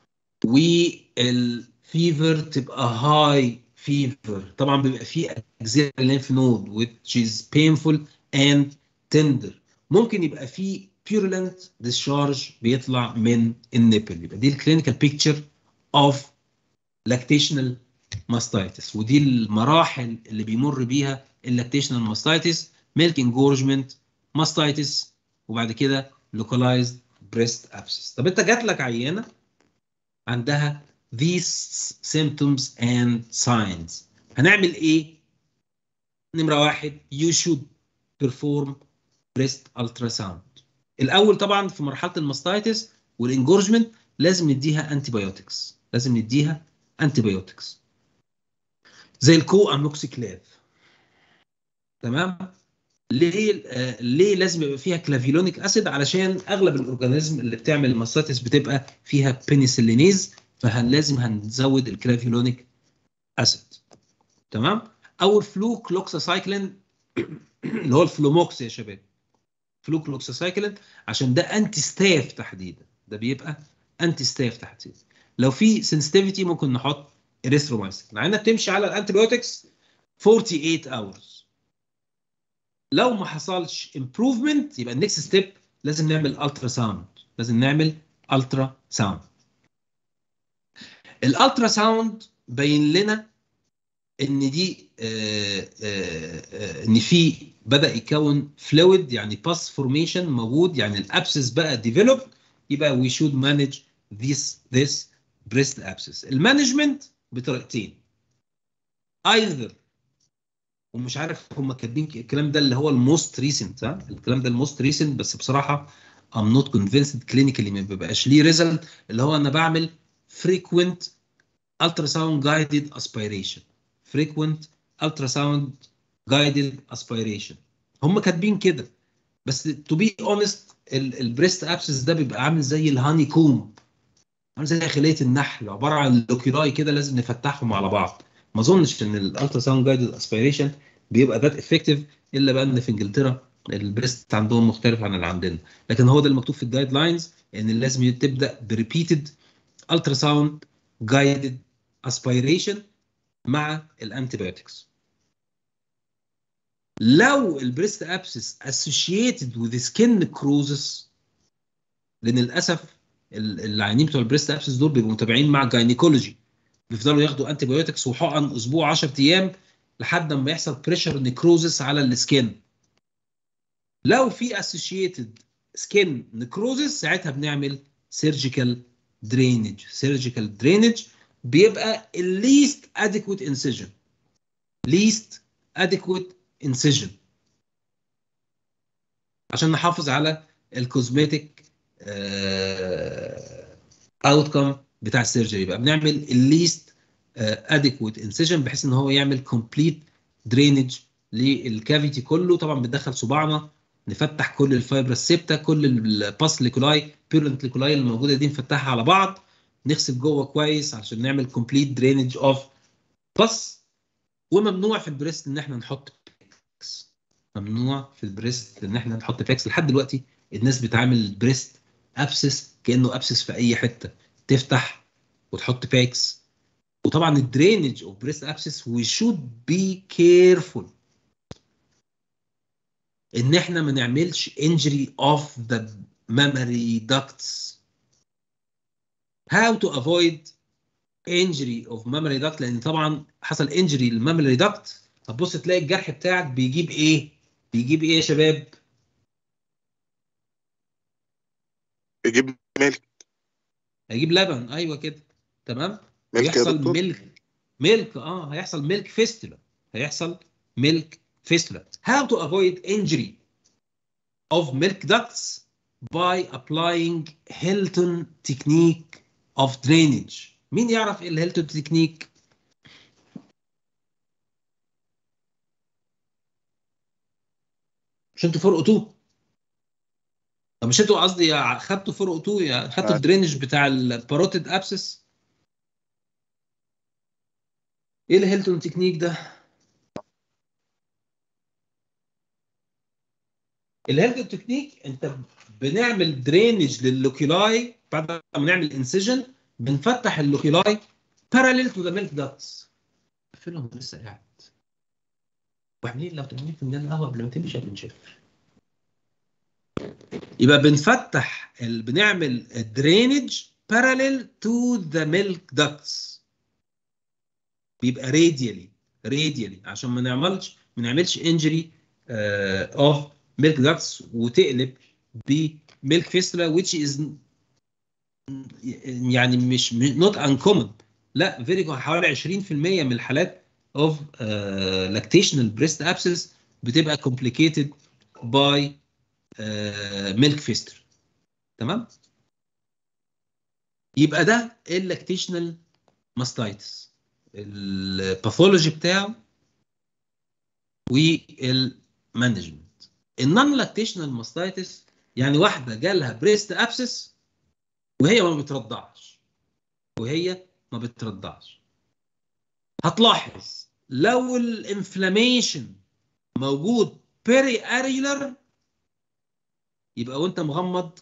والفيفر تبقى هاي فيفر طبعا بيبقى فيه اجزاء الليمف نود which is painful and tender ممكن يبقى فيه purulent discharge بيطلع من النيبل يبقى دي الكلينيكال بيكتشر اوف لاكتيشنال ماستايتس ودي المراحل اللي بيمر بيها اللاكتيشنال ماستايتس ميلك انجورجمنت ماستايتس وبعد كده localized breast abscess طب انت جات لك عيانه عندها these symptoms and signs هنعمل ايه؟ نمرة واحد you should perform breast ultrasound الأول طبعا في مرحلة الماستايتس والانجورجمنت لازم نديها انتيبيوتكس لازم نديها انتيبيوتكس زي الكو اموكسيكلاف تمام ليه آه ليه لازم يبقى فيها كلافيلونيك اسيد علشان اغلب الاورجانيزم اللي بتعمل الماستايتس بتبقى فيها بينيسيلينيز فلازم هنزود الكلافيلونيك اسيد تمام او الفلو كلوكساسايكلين اللي هو الفلوموكس يا شباب فلو كلوكساسايكلين عشان ده انتي ستاف تحديدا ده بيبقى انتي ستاف تحديدا لو في سنسيتيفيتي ممكن نحط اريثرومايسين مع انها بتمشي على الانتيبيوتكس 48 اورز لو ما حصلش امبروفمنت يبقى النكست ستيب لازم نعمل الترا ساوند لازم نعمل الترا ساوند الالترا ساوند بين لنا ان دي آآ آآ ان في بدا يكون فلويد يعني باس فورميشن موجود يعني الابسس بقى ديفلوب يبقى وي شود مانج ذيس ذيس بريست ابسس المانجمنت بطريقتين ايذر ومش عارف هم كاتبين الكلام ده اللي هو الموست ريسنت ها الكلام ده الموست ريسنت بس بصراحه ام نوت كونفينسد كلينيكالي ما بيبقاش ليه ريزلت اللي هو انا بعمل frequent ultrasound guided aspiration frequent ultrasound guided aspiration هم كاتبين كده بس to be honest البريست ابسس ده بيبقى عامل زي الهاني كوم عامل زي خليه النحل عباره عن لوكيراي كده لازم نفتحهم على بعض ما اظنش ان الالتراساوند جايدد اسبيريشن بيبقى ذات افكتيف الا بقى ان في انجلترا البريست عندهم مختلف عن اللي عندنا لكن هو ده المكتوب في الجايد لاينز ان لازم تبدا بريبيتد الترا ساوند جايدد اسبيريشن مع الانتيبيوتكس لو البريست ابسس associated with skin necrosis لان للاسف ال- العيانين بتوع البريست ابسس دول بيبقوا متابعين مع جاينيكولوجي بيفضلوا ياخدوا انتي بايوتكس وحقن اسبوع 10 ايام لحد ما يحصل بريشر نيكروزس على السكين لو في associated سكين نيكروزس ساعتها بنعمل سيرجيكال درينج سيرجيكال درينج بيبقى الليست adequate incision least adequate incision عشان نحافظ على الكوزمتيك اوتكم بتاع السيرجري يبقى بنعمل الليست اديكويت انسيجن بحيث ان هو يعمل كومبليت درينج للكافيتي كله طبعا بندخل صباعنا نفتح كل الفايبر السيبتا كل الباس ليكولاي بيرنت ليكولاي اللي موجوده دي نفتحها على بعض نغسل جوه كويس عشان نعمل كومبليت درينج اوف باس وممنوع في البريست ان احنا نحط بيكس ممنوع في البريست ان احنا نحط بيكس لحد دلوقتي الناس بتعمل البريست ابسس كانه ابسس في اي حته تفتح وتحط باكس وطبعا الدرينج اوف بريست ابسس وي شود بي كيرفول ان احنا ما نعملش انجري اوف ذا memory ducts how to avoid injury of memory duct لان طبعا حصل انجري للميموري duct هتبص تلاقي الجرح بتاعك بيجيب ايه بيجيب ايه يا شباب يجيب ملك هيجيب لبن ايوه كده تمام ملك يا ويحصل دكتور ملك ملك اه هيحصل ملك فيستولا هيحصل ملك فيستولا how to avoid injury of milk ducts by applying Hilton technique of drainage مين يعرف ايه الهيلتون تكنيك مش انتوا فرقوا 2 طب مش انتوا قصدي خدتوا فرقوا 2 يعني خدتوا آه. الدرينج بتاع الباروتيد ابسس ايه الهيلتون تكنيك ده الهيلتون تكنيك انت بنعمل درينج لللوكيلاي بعد ما نعمل انسيجن بنفتح اللوكيلاي باراليل تو ذا ميلك داكتس فينهم لسه قاعد وعاملين لو 80 فنجان قهوه قبل ما تمشي هتنشف يبقى بنفتح ال... بنعمل درينج باراليل تو ذا ميلك داكتس بيبقى راديالي راديالي عشان ما نعملش ما نعملش انجري اوف ميلك داكتس وتقلب بميلك فيستولا which is يعني مش نوت انكومن لا فيري حوالي 20% من الحالات اوف لاكتيشنال بريست ابسس بتبقى complicated by ميلك فيستر تمام يبقى ده اللاكتيشنال ماستايتس الباثولوجي بتاعه والمانجمنت النون لاكتيشنال ماستايتس يعني واحده جالها بريست ابسس وهي ما بترضعش وهي ما بترضعش هتلاحظ لو الانفلاميشن موجود بيري اريولر يبقى وانت مغمض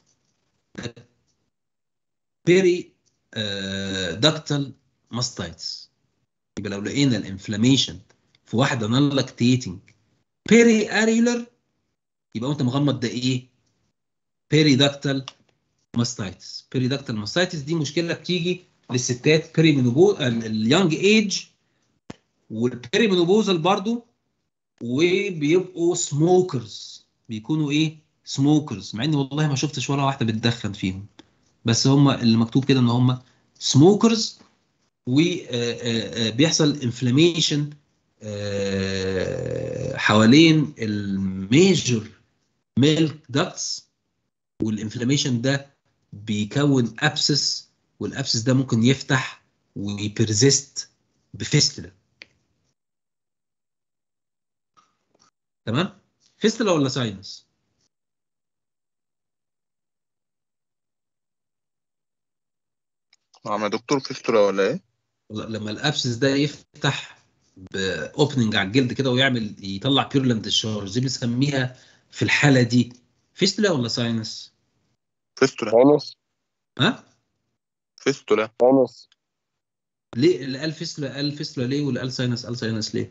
بيري داكتال ماستايتس يبقى لو لقينا الانفلاميشن في واحده نون لاكتيتنج بيري اريولر يبقى وانت مغمض ده ايه بيري داكتال ماستايتس بيري داكتال ماستايتس دي مشكله بتيجي للستات بيري منوبو اليونج ايج والبيري منوبوزال برضو وبيبقوا سموكرز بيكونوا ايه سموكرز مع اني والله ما شفتش ولا واحده بتدخن فيهم بس هم اللي مكتوب كده ان هم سموكرز وبيحصل انفلاميشن حوالين الميجر ميلك داكتس والانفلاميشن ده بيكون ابسس والابسس ده ممكن يفتح ويبرزست بفيستلا تمام فيستلا ولا ساينس عم دكتور فيستولا ولا ايه؟ لما الابسس ده يفتح باوبننج على الجلد كده ويعمل يطلع بيرلاند الشارج دي بنسميها في الحاله دي فيستولا ولا ساينس؟ فيستولا ساينس ها؟ فيستولا ساينس ليه اللي قال فيستولا قال فيستولا ليه واللي قال ساينس قال ساينس ليه؟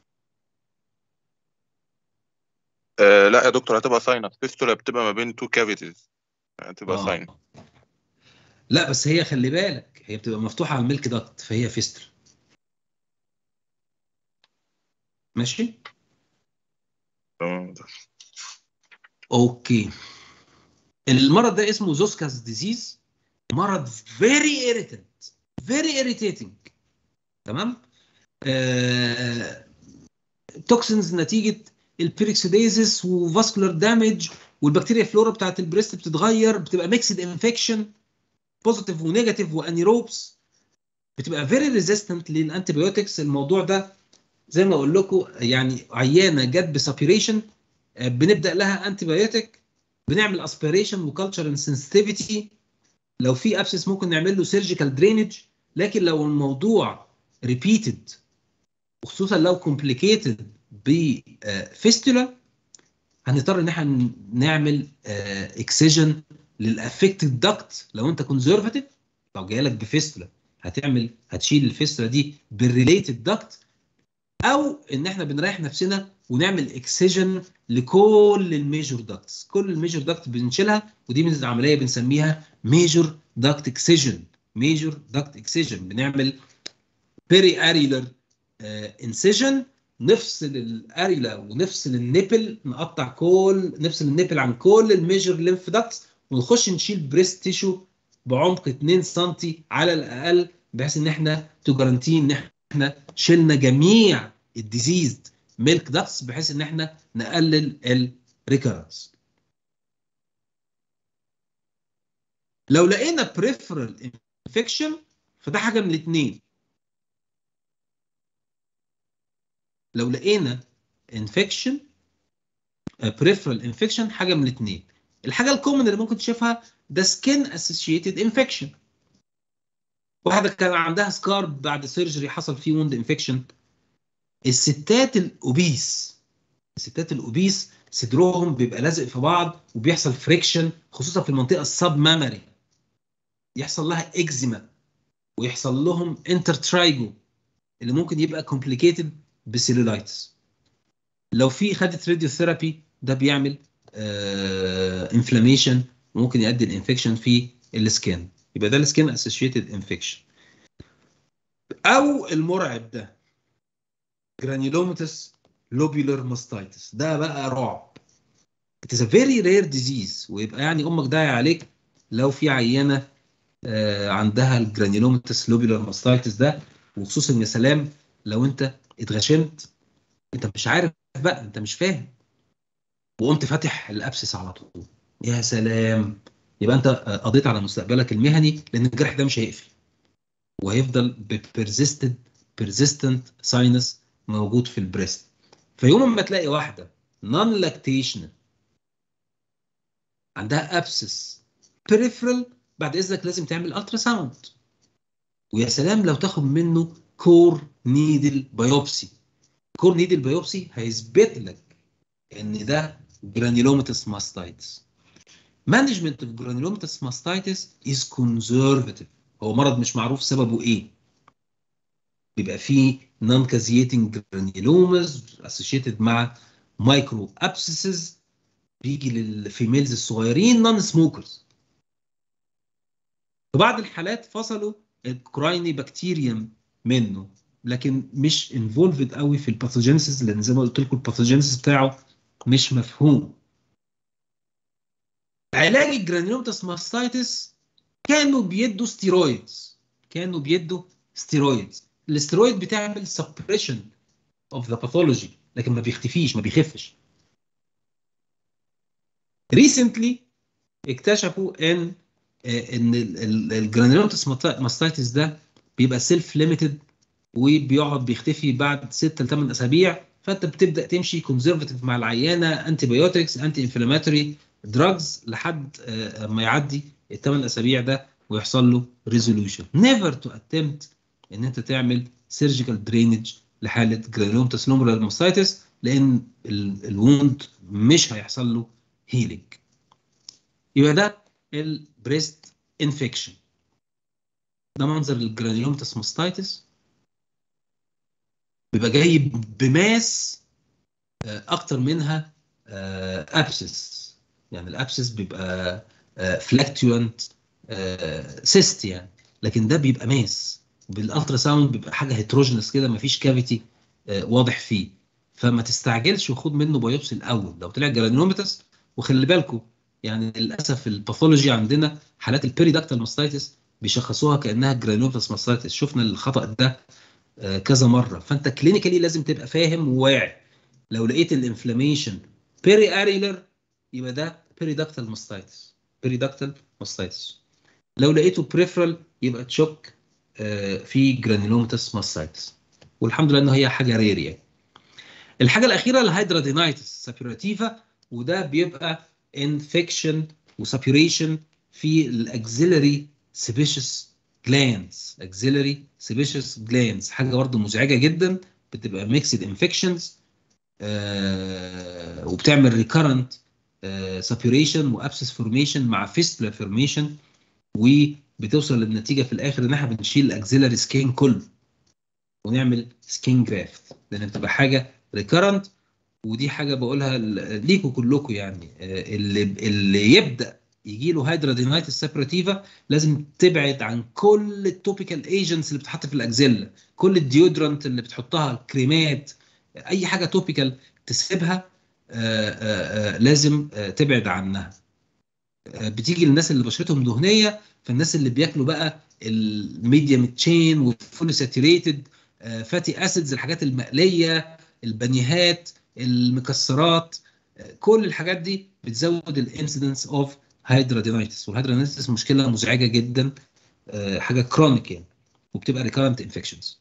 آه لا يا دكتور هتبقى ساينس فيستولا بتبقى ما بين تو كافيتيز هتبقى آه. ساينس لا بس هي خلي بالك هي بتبقى مفتوحه على الميلك داكت فهي فيستولا ماشي؟ تمام اوكي المرض ده اسمه زوسكاس ديزيز مرض فيري ايريتنت فيري اريتيتنج تمام آه... توكسينز نتيجه البيريكسيديزس وفاسكولار دامج والبكتيريا فلورا بتاعت البريست بتتغير بتبقى ميكسد انفكشن بوزيتيف ونيجاتيف وانيروبس بتبقى فيري ريزيستنت للانتيبيوتكس الموضوع ده زي ما اقول لكم يعني عيانه جت بسابيريشن بنبدا لها انتيبيوتيك بنعمل اسبيريشن وكالتشر اند سنسيتيفيتي لو في ابسس ممكن نعمل له سيرجيكال درينج لكن لو الموضوع ريبيتد وخصوصا لو كومبليكيتد بفيستولا هنضطر ان احنا نعمل اكسجن للافكتد داكت لو انت كونزرفاتيف لو جاي لك بفيستولا هتعمل هتشيل الفيستولا دي بالريليتد داكت او ان احنا بنريح نفسنا ونعمل اكسجن لكل الميجور داكتس كل الميجور داكت بنشيلها ودي من العمليه بنسميها ميجور داكت اكسجن ميجور داكت اكسجن بنعمل بيري اريلر انسيجن نفصل الاريلا ونفصل النبل نقطع كل نفصل النبل عن كل الميجور ليمف داكتس ونخش نشيل بريست تيشو بعمق 2 سم على الاقل بحيث ان احنا تجارنتي ان احنا شلنا جميع الديزيزد ميلك داكتس بحيث ان احنا نقلل الريكرنس لو لقينا بريفرال انفكشن فده حاجه من الاثنين لو لقينا انفكشن بريفرال انفكشن حاجه من الاثنين الحاجه الكومن اللي ممكن تشوفها ده سكين اسوشيتد انفكشن واحده كان عندها سكار بعد سيرجري حصل فيه وند انفكشن الستات الاوبيس الستات الاوبيس صدرهم بيبقى لازق في بعض وبيحصل فريكشن خصوصا في المنطقه السب مامري يحصل لها اكزيما ويحصل لهم انترترايجو اللي ممكن يبقى كومبليكيتد بسيلولايتس لو في خدت راديوثيرابي ده بيعمل انفلاميشن uh, ممكن يؤدي الانفكشن في السكين يبقى ده السكين اسوشيتد انفكشن او المرعب ده جرانيولوماتس لوبيولار ماستايتس ده بقى رعب It is a very rare disease ويبقى يعني امك داعي عليك لو في عينه آه عندها الجرانيولوماتس لوبيولار ماستايتس ده وخصوصا يا سلام لو انت اتغشمت انت مش عارف بقى انت مش فاهم وقمت فاتح الابسس على طول يا سلام يبقى انت قضيت على مستقبلك المهني لان الجرح ده مش هيقفل وهيفضل ببرزيستد بيرزيستنت ساينس موجود في البريست فيوم ما تلاقي واحده نون لاكتيشن عندها ابسس بريفرال بعد اذنك لازم تعمل الترا ساوند ويا سلام لو تاخد منه كور نيدل بايوبسي كور نيدل بايوبسي هيثبت لك ان ده جرانيولوماتس ماستايتس مانجمنت اوف جرانيولوماتس ماستايتس از كونزرفاتيف هو مرض مش معروف سببه ايه بيبقى فيه نون كازيتنج جرانيولومز اسوشيتد مع مايكرو ابسيسز بيجي للفيميلز الصغيرين نون سموكرز في بعض الحالات فصلوا الكرايني بكتيريوم منه لكن مش انفولفد قوي في الباثوجينيسيس لان زي ما قلت لكم الباثوجينيسيس بتاعه مش مفهوم علاج الجرانيوماتس ماستايتس كانوا بيدوا ستيرويدز كانوا بيدوا ستيرويدز الاستيرويد بتعمل سبريشن اوف ذا باثولوجي لكن ما بيختفيش ما بيخفش ريسنتلي اكتشفوا ان ان الجرانيوماتس ماستايتس ده بيبقى سيلف ليميتد وبيقعد بيختفي بعد 6 ل 8 اسابيع فانت بتبدا تمشي كونزرفتيف مع العيانه انتي بايوتكس انتي انفلاماتوري دراجز لحد ما يعدي الثمان اسابيع ده ويحصل له ريزولوشن نيفر تو اتمت ان انت تعمل سيرجيكال درينج لحاله جرانيومتس نومرال ماستايتس لان ال- الووند مش هيحصل له هيلينج يبقى ده البريست انفكشن ده منظر الجرانيومتس ماستايتس بيبقى جاي بماس آه، اكتر منها ابسس يعني الابسس بيبقى فلاكتوانت سيست يعني لكن ده بيبقى ماس بالالترا ساوند بيبقى حاجه هيتروجينس كده مفيش كافيتي واضح فيه فما تستعجلش وخد منه بايوبسي الاول لو طلع جرانيومتس وخلي بالكم يعني للاسف الباثولوجي عندنا حالات البيريداكتال ماستايتس بيشخصوها كانها جرانيومتس ماستايتس شفنا الخطا ده آه، كذا مره فانت كلينيكالي لازم تبقى فاهم وواعي لو لقيت الانفلاميشن بيري اريلر يبقى ده بيريداكتال ماستايتس بيريداكتال ماستايتس لو لقيته بريفرال يبقى تشك آه، في جرانيلوماتس ماستايتس والحمد لله ان هي حاجه رير يعني الحاجه الاخيره الهيدرادينايتس سابيوراتيفا وده بيبقى انفكشن وسابيوريشن في الاكسيلري سيبيشس جلانز اكسيلري سيبيشس جلانز حاجه برضه مزعجه جدا بتبقى ميكسد انفكشنز وبتعمل ريكارنت سابيوريشن وابسس فورميشن مع فيستلا فورميشن وبتوصل للنتيجه في الاخر ان احنا بنشيل الاكسيلري سكين كله ونعمل سكين جرافت لان بتبقى حاجه ريكارنت ودي حاجه بقولها ل- ليكوا كلكم يعني آه، اللي اللي يبدا يجي له هيدرادينايتس سيبراتيفا لازم تبعد عن كل التوبيكال ايجنتس اللي بتتحط في الاكزيلا كل الديودرنت اللي بتحطها الكريمات اي حاجه توبيكال تسيبها آه، آه، آه، لازم آه، تبعد عنها آه، بتيجي للناس اللي بشرتهم دهنيه فالناس اللي بياكلوا بقى الميديم تشين والفول ساتوريتد فاتي اسيدز الحاجات المقليه البنيهات المكسرات آه، كل الحاجات دي بتزود الانسيدنس اوف هيدرادينايتس والهيدرادينايتس مشكله مزعجه جدا آه، حاجه كرونيك يعني وبتبقى ريكارنت انفكشنز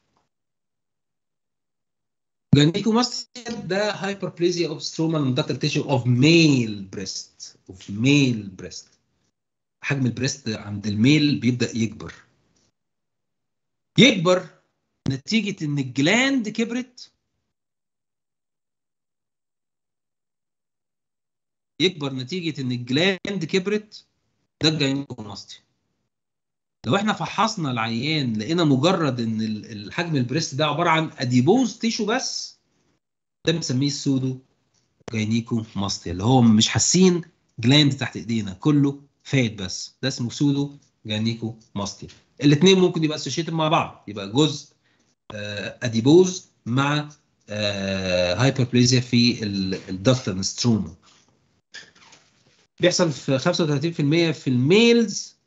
جانيكوماستيا ده hyperplasia of stromal ductal tissue of male breast of male breast حجم البريست عند الميل بيبدأ يكبر يكبر نتيجة ان الجلاند كبرت يكبر نتيجة ان الجلاند كبرت ده الجانيكوماستيا لو احنا فحصنا العيان لقينا مجرد ان ال- الحجم البريست ده عباره عن اديبوز تيشو بس ده بنسميه السودو جاينيكو ماستيا اللي هو مش حاسين جلاند تحت ايدينا كله فات بس ده اسمه سودو جاينيكو ماستيا الاثنين ممكن يبقى اسوشيتد مع بعض يبقى جزء آه، اديبوز مع هايبربليزيا في الدكتن ستروما بيحصل في 35% في الميلز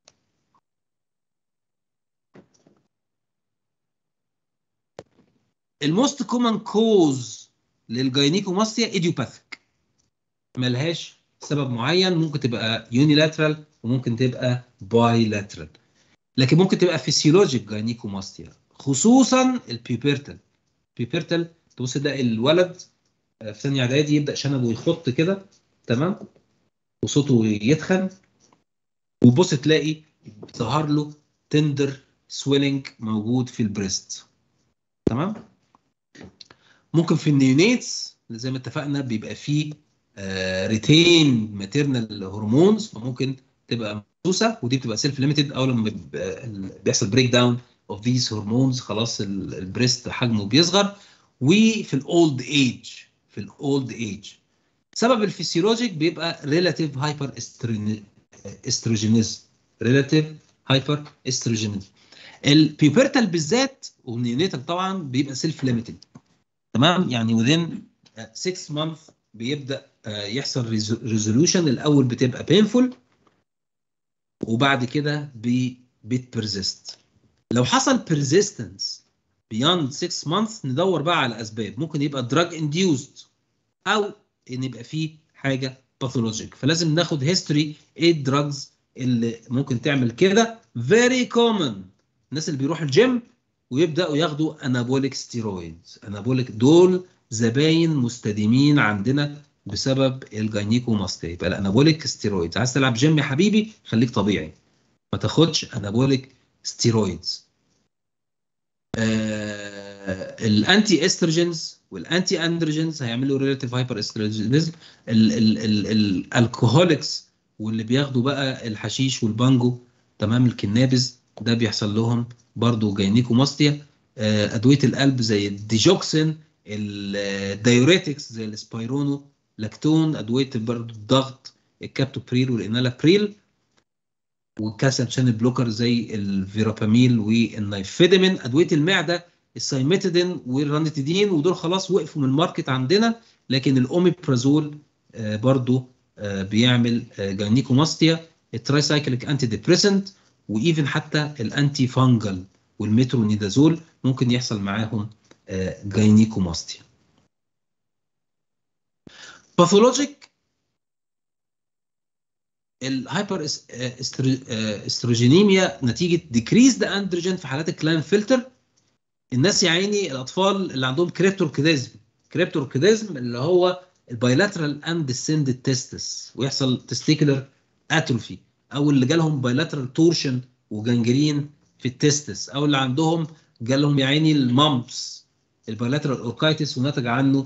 الموست كومن كوز للجاينيكوماستيا ايديوباثيك ملهاش سبب معين ممكن تبقى يونيلاترال وممكن تبقى بايلاترال لكن ممكن تبقى فيسيولوجيك جاينيكوماستيا خصوصا البيبرتال بيبرتال تبص ده الولد آه، في ثانيه اعدادي يبدا شنبه يخط كده تمام وصوته يتخن وبص تلاقي ظهر له تندر سويلنج موجود في البريست تمام ممكن في النيونيتس زي ما اتفقنا بيبقى فيه ريتين ماتيرنال هرمونز فممكن تبقى محسوسه ودي بتبقى سيلف ليميتد او لما بيبقى ال- بيحصل بريك داون اوف ذيز هرمونز خلاص ال- البريست حجمه بيصغر وفي الاولد ايج في الاولد ايج سبب الفسيولوجيك بيبقى ريلاتيف هايبر استروجينيزم ريلاتيف هايبر استروجينيزم البيبرتال بالذات والنيونيتال طبعا بيبقى سيلف ليميتد تمام يعني within 6 مانث بيبدا آه، يحصل ريزولوشن الاول بتبقى بينفول وبعد كده بي بتبرزست لو حصل بيرزيستنس beyond 6 مانث ندور بقى على اسباب ممكن يبقى دراج انديوزد او ان يبقى فيه حاجه باثولوجيك فلازم ناخد هيستوري ايه الدراجز اللي ممكن تعمل كده فيري كومن الناس اللي بيروحوا الجيم ويبداوا ياخدوا انابوليك ستيرويدز انابوليك دول زباين مستديمين عندنا بسبب الجاينيكوماستيا يبقى الانابوليك ستيرويدز عايز تلعب جيم يا حبيبي خليك طبيعي ما تاخدش انابوليك ستيرويدز آه الانتي استروجينز والانتي اندروجينز هيعملوا ريلاتيف هايبر استروجينيزم الالكوهوليكس واللي بياخدوا بقى الحشيش والبانجو تمام الكنابز ده بيحصل لهم برضو جاينيكوماستيا آه، ادويه القلب زي الديجوكسين الدايوريتكس زي السبايرونو لاكتون ادويه برضو الضغط الكابتوبريل والانالابريل والكالسيوم شانل بلوكر زي الفيراباميل والنايفيدامين ادويه المعده السايميتيدين والرانيتيدين ودول خلاص وقفوا من الماركت عندنا لكن الاوميبرازول آه، برضو آه، بيعمل آه، جاينيكوماستيا الترايسايكليك انتي ديبريسنت وايفن حتى الانتي فانجل والمترونيدازول ممكن يحصل معاهم آه، جاينيكوماستيا باثولوجيك الهايبر استروجينيميا نتيجه ديكريز ذا اندروجين في حالات الكلاين فلتر الناس يا عيني الاطفال اللي عندهم كريبتوركيدازم كريبتوركيدازم اللي هو البايلاترال اند ديسندد تيستس ويحصل تستيكولر اتروفي او اللي جالهم بايلاترال تورشن وجنجرين في التستس او اللي عندهم جالهم يا عيني المامبس البايلاترال اوركايتس ونتج عنه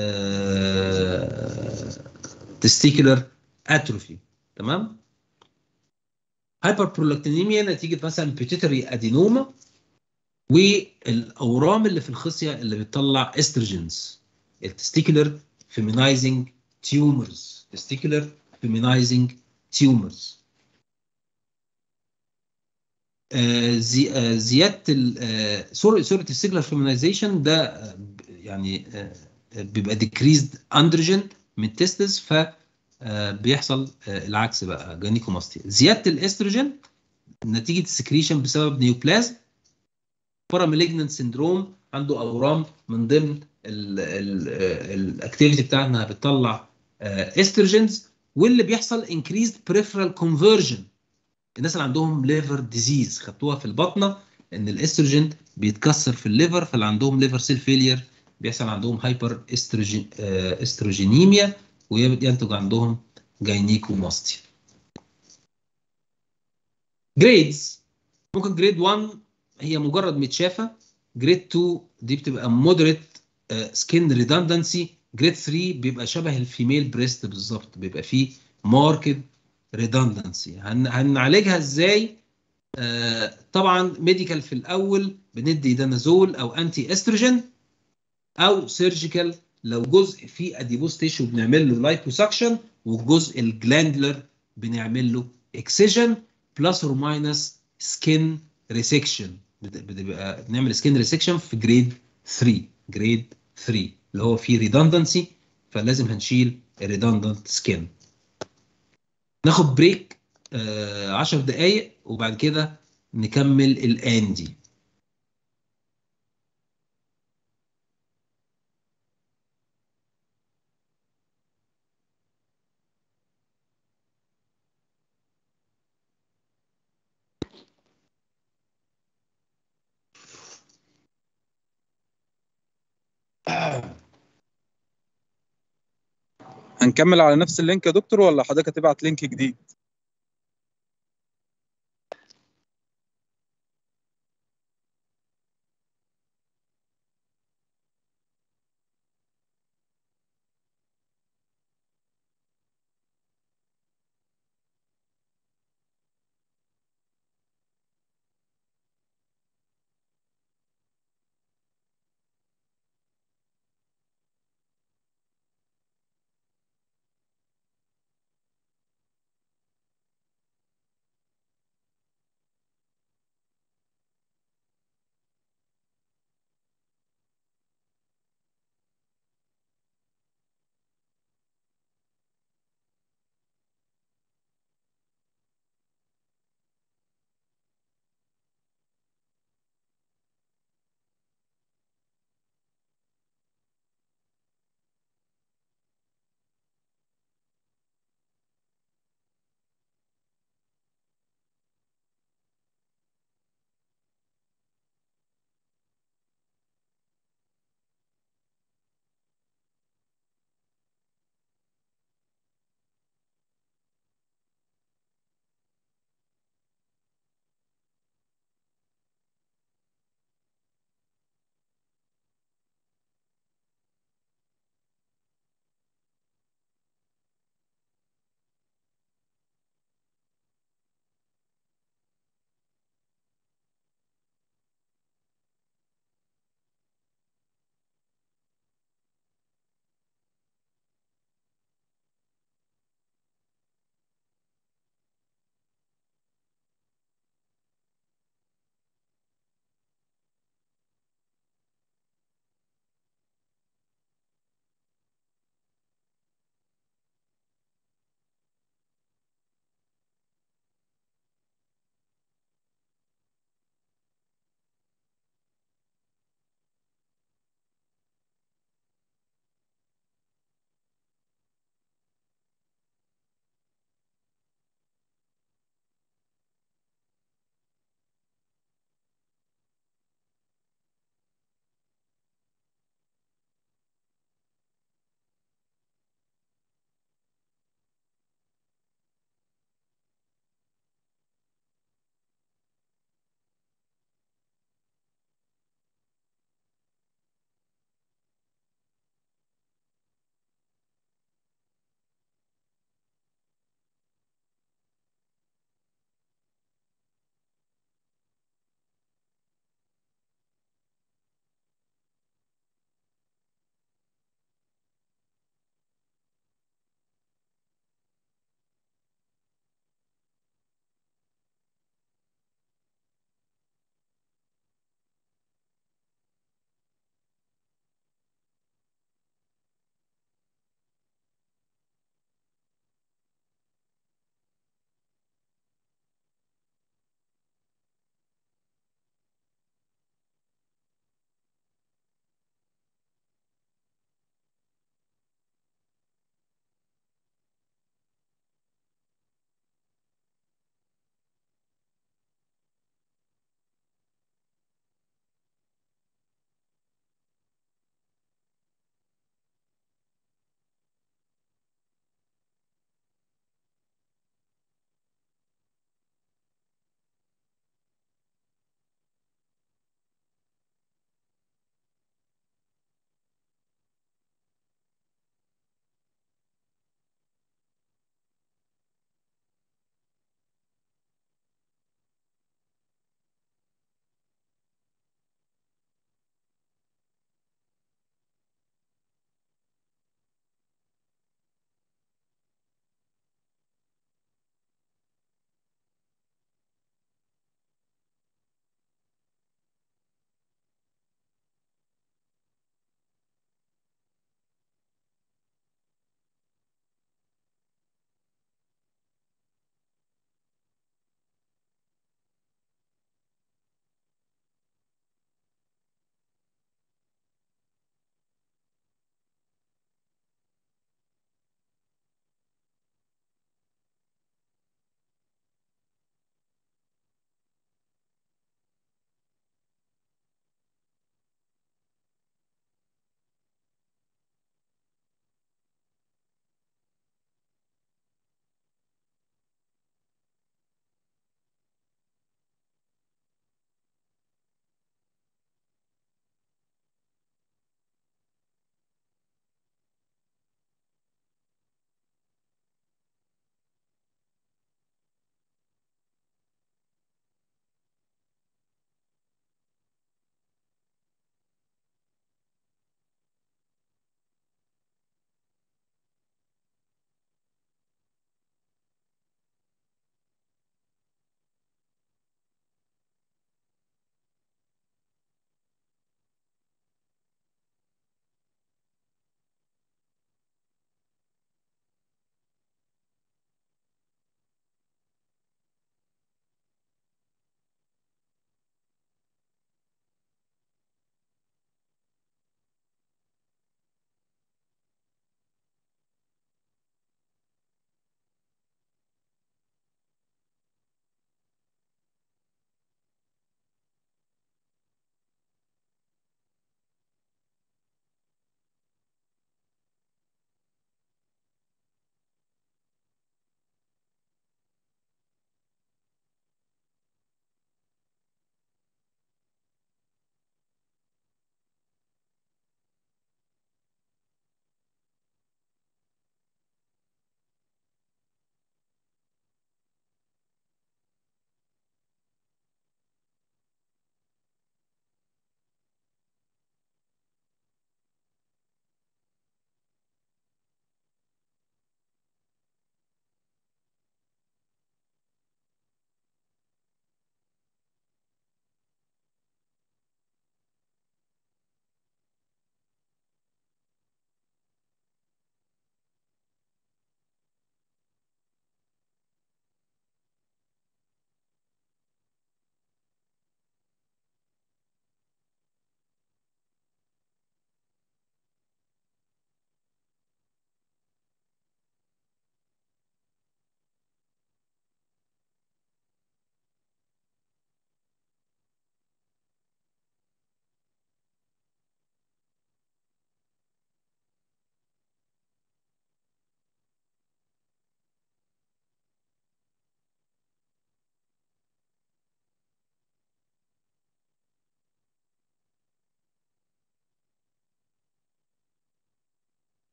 تستيكولر اتروفي تمام هايبر برولكتينيميا نتيجه مثلا بيتيتري ادينوما والاورام اللي في الخصيه اللي بتطلع استروجينز التستيكولر فيمينايزنج تيومرز تستيكولر فيمينايزنج تيومرز زياده سوري سوري السيجلر فيمينايزيشن ده آه، يعني آه، بيبقى ديكريزد اندروجين من التستس ف آه، بيحصل آه، العكس بقى جانيكوماستيا زياده الاستروجين نتيجه السكريشن بسبب نيوبلازم باراميليجننت سندروم عنده اورام من ضمن الاكتيفيتي بتاعتها انها بتطلع استروجينز واللي بيحصل انكريزد بريفرال كونفرجن الناس اللي عندهم ليفر ديزيز خدتوها في البطنه ان الاستروجين بيتكسر في الليفر فاللي عندهم ليفر سيل فيلير بيحصل عندهم هايبر استروجين استروجينيميا وينتج عندهم جاينيكوماستيا جريدز ممكن جريد 1 هي مجرد متشافه جريد 2 دي بتبقى مودريت سكين ريدندنسي جريد 3 بيبقى شبه الفيميل بريست بالظبط بيبقى فيه ماركت ريدندنسي هنعالجها ازاي آه طبعا ميديكال في الاول بندي دانازول او انتي استروجين او سيرجيكال لو جزء فيه اديبوس تيشو بنعمل له لايبوسكشن والجزء الجلاندلر بنعمل له اكسجن بلس اور ماينس سكين ريسكشن بتبقى بنعمل سكين ريسكشن في جريد 3 جريد 3 اللي هو فيه ريدندنسي فلازم هنشيل الريدندنت سكين ناخد بريك 10 دقايق وبعد كده نكمل الان دي هنكمل على نفس اللينك يا دكتور ولا حضرتك هتبعت لينك جديد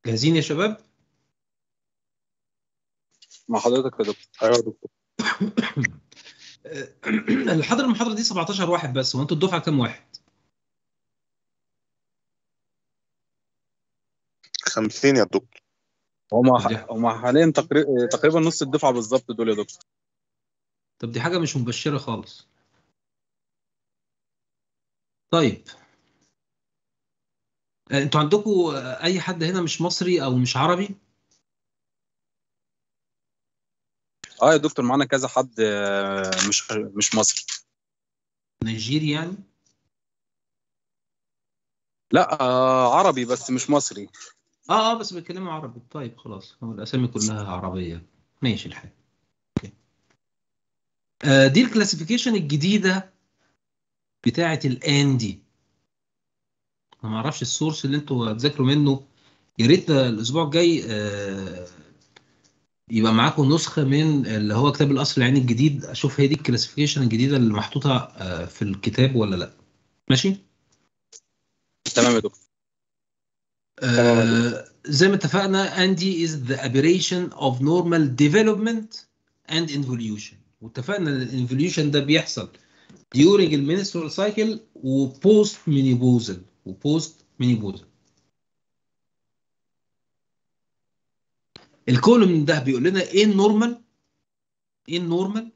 جاهزين يا شباب مع حضرتك يا دكتور ايوه يا دكتور اللي حضر المحاضره دي 17 واحد بس وانتوا الدفعه كام واحد 50 يا دكتور هما دي- هما حاليا تقريبا تقريبا نص الدفعه بالظبط دول يا دكتور طب دي حاجه مش مبشره خالص طيب آه، انتوا عندكم آه، اي حد هنا مش مصري او مش عربي اه يا دكتور معانا كذا حد آه، مش مش مصري نيجيري يعني لا آه عربي بس مش مصري اه اه بس بيتكلموا عربي طيب خلاص هو الاسامي كلها عربيه ماشي الحال أوكي. آه دي الكلاسيفيكيشن الجديده بتاعه الان دي انا ما اعرفش السورس اللي انتوا هتذاكروا منه يا ريت الاسبوع الجاي آه يبقى معاكم نسخه من اللي هو كتاب القصر العيني الجديد اشوف هي دي الكلاسيفيكيشن الجديده اللي محطوطه آه في الكتاب ولا لا ماشي تمام يا دكتور آه، زي ما اتفقنا أندي is the aberration of normal development and involution واتفقنا ان الانفوليوشن ده بيحصل during المينسترال سايكل وبوست مينيبوزل وبوست مينيبوزل الكولوم ده بيقول لنا ايه النورمال ايه النورمال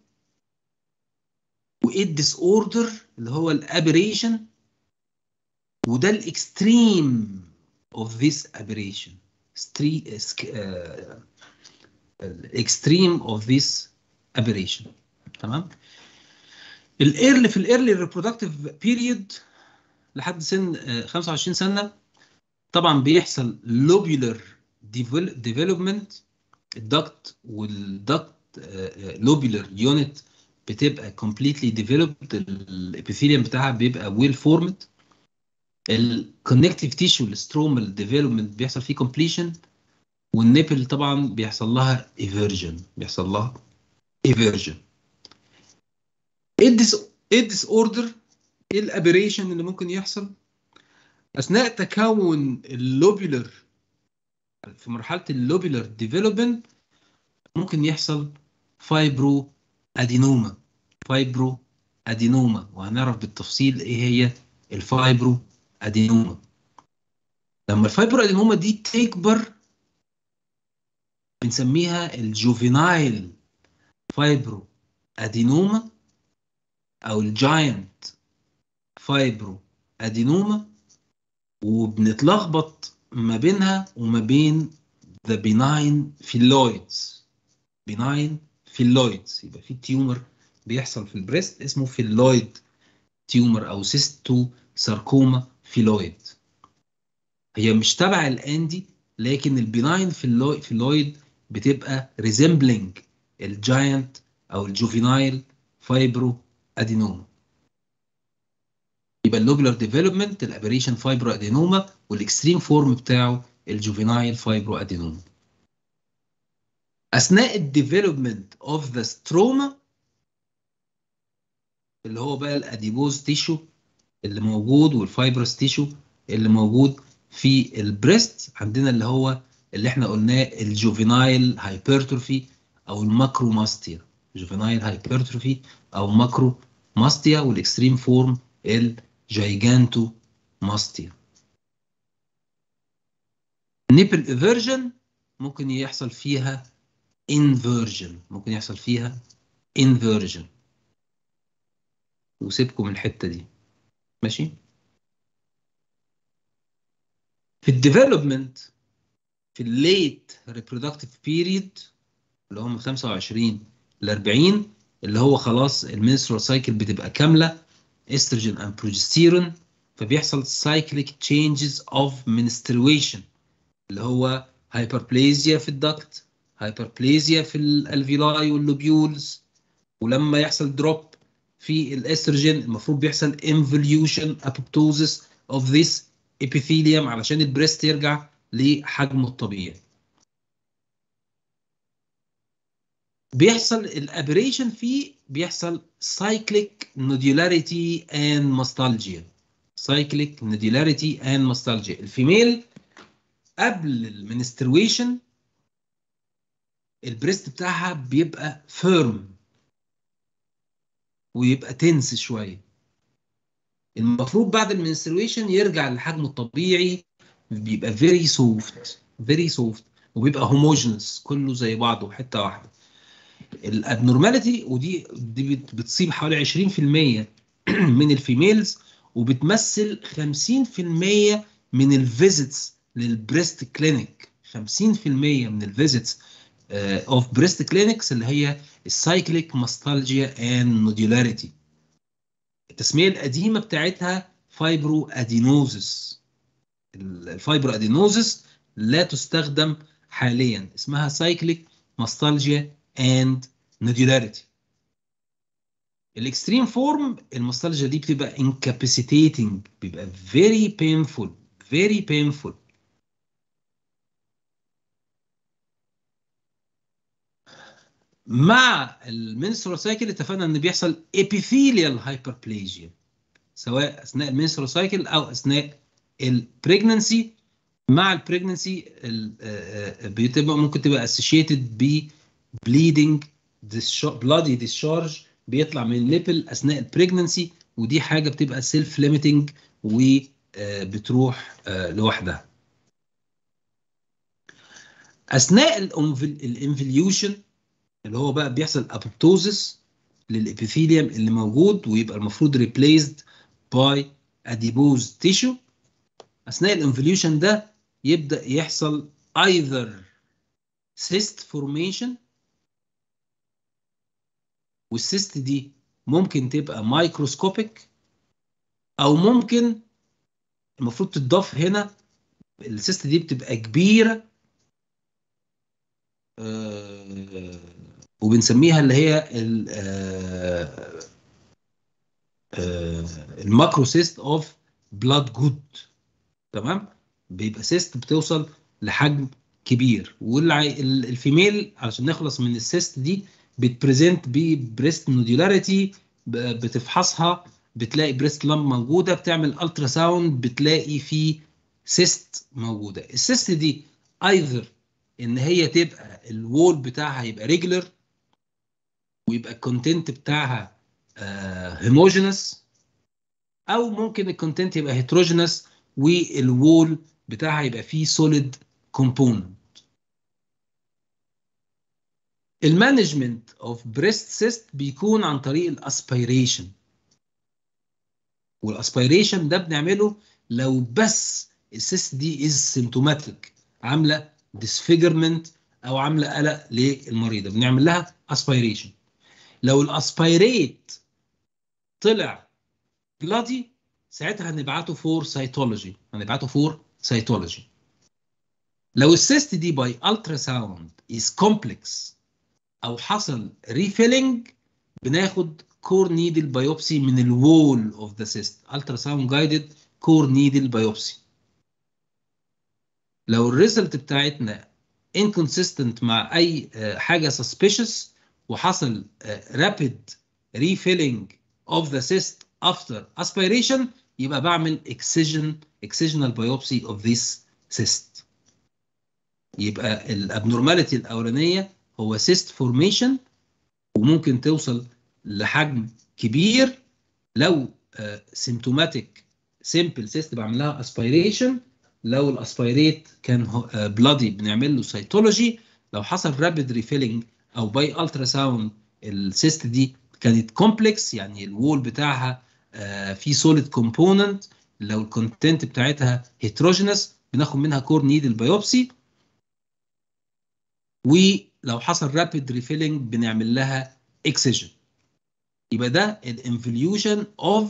وايه الديس اوردر اللي هو الابريشن وده الاكستريم of this aberration Stre- uh, uh, extreme of this aberration تمام الايرلي في الايرلي ريبرودكتيف بيريود لحد سن آه، 25 سنه طبعا بيحصل لوبيولر ديفلوبمنت الدكت والدكت لوبيولر يونت بتبقى كومبليتلي ديفلوبد الابيثيليوم بتاعها بيبقى ويل فورمد الكونكتيف تيشو السترومال ديفلوبمنت بيحصل فيه كومبليشن والنيبل طبعا بيحصل لها ايفيرجن بيحصل لها ايفيرجن ايه الديس ايه الديس اوردر ايه الابريشن اللي ممكن يحصل اثناء تكون اللوبيولر في مرحله اللوبيولر ديفلوبمنت ممكن يحصل فايبرو ادينوما فايبرو ادينوما وهنعرف بالتفصيل ايه هي الفايبرو ادينوما لما الفايبرو ادينوما دي تكبر بنسميها الجوفينايل فايبرو ادينوما او الجاينت فايبرو ادينوما وبنتلخبط ما بينها وما بين ذا بيناين فيلويدز بيناين فيلويدز يبقى في تيومر بيحصل في البريست اسمه فيلويد تيومر او سيستو ساركوما فيلويد هي مش تبع الاندي لكن البيناين فيلو- فيلويد بتبقى ريزمبلينج الجاينت او الجوفينايل فايبرو ادينوما يبقى اللوبولار ديفلوبمنت الابريشن فايبرو ادينوما والاكستريم فورم بتاعه الجوفينايل فايبرو ادينوما اثناء الديفلوبمنت اوف ذا ستروما اللي هو بقى الاديبوز تيشو اللي موجود والفايبرس تيشو اللي موجود في البريست عندنا اللي هو اللي احنا قلناه الجوفينايل هايبرتروفي او الماكروماستيا جوفينايل هايبرتروفي او ماكرو ماستيا والاكستريم فورم الجايجانتو ماستيا نيبل ايفرجن ممكن يحصل فيها انفيرجن ممكن يحصل فيها انفيرجن وسيبكم من الحته دي ماشي في الديفلوبمنت في الليت ريبرودكتيف بيريد اللي هم 25 ل 40 اللي هو خلاص المنسترال سايكل بتبقى كامله استروجين اند بروجستيرون فبيحصل سايكليك تشينجز اوف menstruation اللي هو هايبربليزيا في الدكت هايبربليزيا في الالفيلاي واللوبيولز ولما يحصل دروب في الاستروجين المفروض بيحصل انفوليوشن apoptosis of this epithelium علشان البريست يرجع لحجمه الطبيعي بيحصل الابريشن فيه بيحصل cyclic nodularity and mastalgia cyclic nodularity and mastalgia الفيميل قبل المنسترويشن البريست بتاعها بيبقى فيرم ويبقى تنس شويه المفروض بعد المنسترويشن يرجع لحجمه الطبيعي بيبقى فيري سوفت فيري سوفت وبيبقى هوموجينس كله زي بعضه حته واحده الابنورماليتي ودي دي بت- بتصيب حوالي 20% من الفيميلز وبتمثل 50% من الفيزيتس للبريست كلينيك 50% من الفيزيتس اوف بريست كلينكس اللي هي السايكليك ماستالجيا اند نودولاريتي التسميه القديمه بتاعتها فايبرو ادينوزس الفايبرو ادينوزس لا تستخدم حاليا اسمها سايكليك ماستالجيا اند نودولاريتي الاكستريم فورم الماستالجيا دي بتبقى incapacitating بيبقى very painful very painful مع المنسترال سايكل اتفقنا ان بيحصل epithelial hyperplasia سواء اثناء المنسترال سايكل او اثناء البريجننسي مع البريجننسي بتبقى ممكن تبقى associated ب bleeding bloody discharge بيطلع من الليبل اثناء البريجننسي ودي حاجه بتبقى سيلف ليميتنج وبتروح لوحدها اثناء الانفليوشن اللي هو بقى بيحصل ابوبتوزس للابيثيليوم اللي موجود ويبقى المفروض ريبليسد باي اديبوز تيشو اثناء الانفليوشن ده يبدا يحصل either cyst formation والسيست دي ممكن تبقى مايكروسكوبيك او ممكن المفروض تضاف هنا السيست دي بتبقى كبيره آه وبنسميها اللي هي الماكرو سيست اوف بلاد جود تمام بيبقى سيست بتوصل لحجم كبير والفيميل علشان نخلص من السيست دي بتبريزنت ببريست نودولاريتي بتفحصها بتلاقي بريست لامب موجوده بتعمل الترا ساوند بتلاقي في سيست موجوده السيست دي ايذر ان هي تبقى الوول بتاعها يبقى ريجولر ويبقى الكونتنت بتاعها هيموجينس او ممكن الكونتنت يبقى هيتروجينس والوول بتاعها يبقى فيه سوليد كومبوننت المانجمنت اوف بريست سيست بيكون عن طريق الاسبيريشن والاسبيريشن ده بنعمله لو بس السيست دي از سيمتوماتيك عامله ديسفيجرمنت او عامله قلق للمريضه بنعمل لها اسبيريشن لو الاسبيريت طلع بلادي ساعتها هنبعته فور سيتولوجي هنبعته فور سيتولوجي لو السيست دي باي الترا ساوند از كومبلكس او حصل ريفيلنج بناخد كور نيدل بايوبسي من الوول اوف ذا سيست الترا ساوند جايدد كور نيدل بايوبسي لو الريزلت بتاعتنا inconsistent مع اي حاجه suspicious وحصل rapid refilling of the cyst after aspiration يبقى بعمل excision excisional biopsy of this cyst يبقى الابنورماليتي الاولانيه هو cyst formation وممكن توصل لحجم كبير لو symptomatic simple cyst بعمل لها aspiration لو الاسبيريت كان بلادي بنعمل له سيتولوجي لو حصل رابيد ريفيلنج او باي الترا ساوند السيست دي كانت كومبلكس يعني الوول بتاعها في سوليد كومبوننت لو الكونتنت بتاعتها هيتروجينس بناخد منها كور نيدل بايوبسي ولو حصل رابيد ريفيلنج بنعمل لها اكسجن يبقى ده الانفليوشن اوف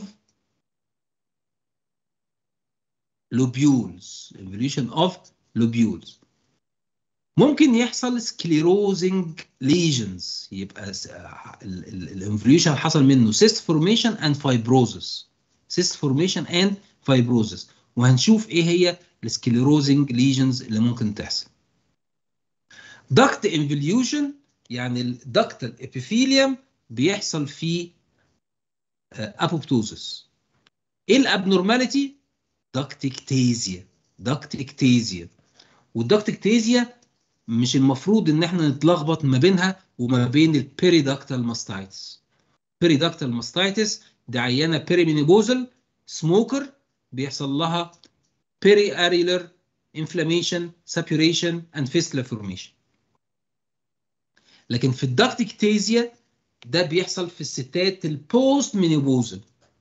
lobules evolution of lobules ممكن يحصل سكليروزنج ليجنز يبقى الانفليوشن حصل منه cyst formation and fibrosis cyst formation and fibrosis وهنشوف ايه هي السكليروزنج ليجنز اللي ممكن تحصل duct involution يعني الدكتال epithelium بيحصل فيه apoptosis ايه الابنورماليتي دكتيكتيزيا دكتيكتيزيا والدكتكتيزيا مش المفروض ان احنا نتلخبط ما بينها وما بين البيريدكتال ماستايتس بيريدكتال ماستايتس دي عيانه بيريمينيبوزل سموكر بيحصل لها بيري اريلر انفلاميشن سابيوريشن اند فيستلا فورميشن لكن في الدكتكتيزيا ده بيحصل في الستات البوست مينيبوزل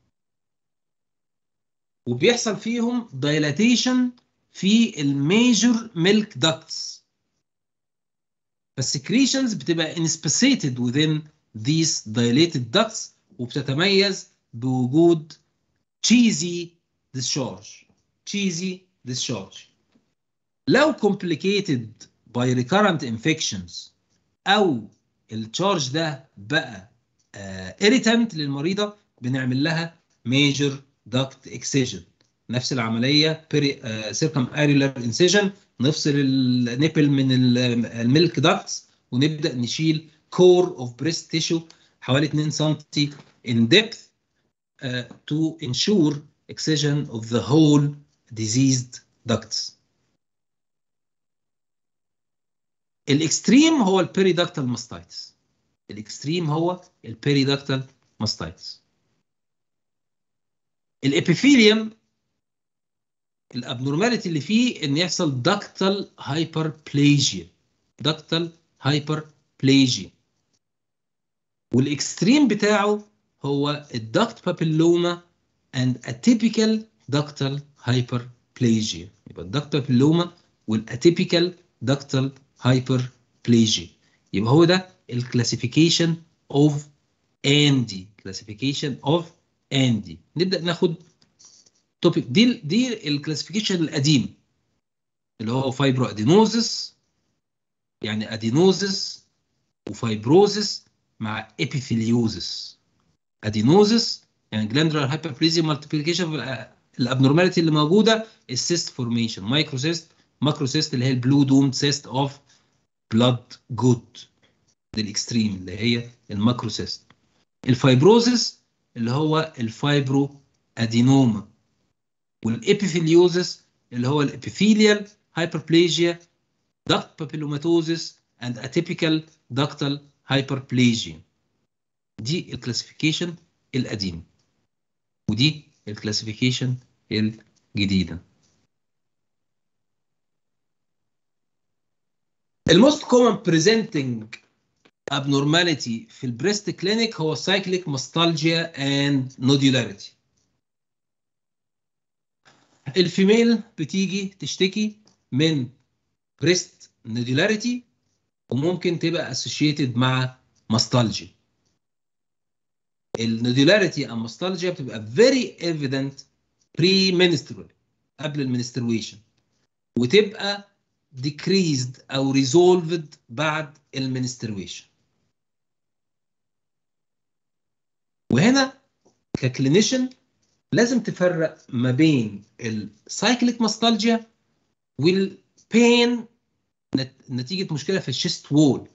وبيحصل فيهم دايلاتيشن في الميجور ميلك داكتس فالسكريشنز بتبقى inspissated within these dilated ducts وبتتميز بوجود cheesy discharge cheesy discharge لو complicated by recurrent infections او التشارج ده بقى uh, irritant للمريضه بنعمل لها major duct excision نفس العمليه بيري سيركم اريولار انسيجن نفصل النيبل من الميلك داكتس ونبدا نشيل كور اوف بريست تيشو حوالي 2 سم in depth uh, to ensure excision of the whole diseased ducts. الاكستريم هو البيريدكتال ماستايتس الاكستريم هو البيريدكتال ماستايتس الابيثيليوم الابنورماليتي اللي فيه ان يحصل دكتال هايبربليجيا دكتال هايبربليجيا والاكستريم بتاعه هو الدكت بابيلوما and atypical ductal hyperplasia يبقى الدكت بابيلوما والاتيبيكال ductal hyperplasia يبقى هو ده الكلاسيفيكيشن اوف اندي كلاسيفيكيشن اوف اندي نبدا ناخد توبيك دي دي الكلاسيفيكيشن القديم اللي هو فايبرو ادينوزس يعني ادينوزس وفايبروزس مع ابيثيليوزس ادينوزس يعني جلاندرال هايبربليزيا مالتيبليكيشن الابنورماليتي اللي موجوده السيست فورميشن مايكروسيست ماكروسيست اللي هي البلو دوم سيست اوف بلاد جود دي الاكستريم اللي هي الماكروسيست الفايبروزس اللي هو الفايبرو ادينوما والابيثيليوزس اللي هو الابيثيليال هايبربليجيا duct papillomatosis and atypical ductal hyperplasia دي الكلاسيفيكيشن القديم ودي الكلاسيفيكيشن الجديده الموست كومن بريزنتنج abnormality في البريست كلينيك هو cyclic nostalgia and nodularity الفيميل بتيجي تشتكي من بريست نودولاريتي وممكن تبقى اسوشيتد مع ماستالجيا النودولاريتي او ماستالجيا بتبقى very evident pre menstrual قبل المنسترويشن وتبقى decreased او resolved بعد المنسترويشن وهنا ككلينيشن لازم تفرق ما بين السايكليك ماستالجيا والبين نتيجه مشكله في الشيست وول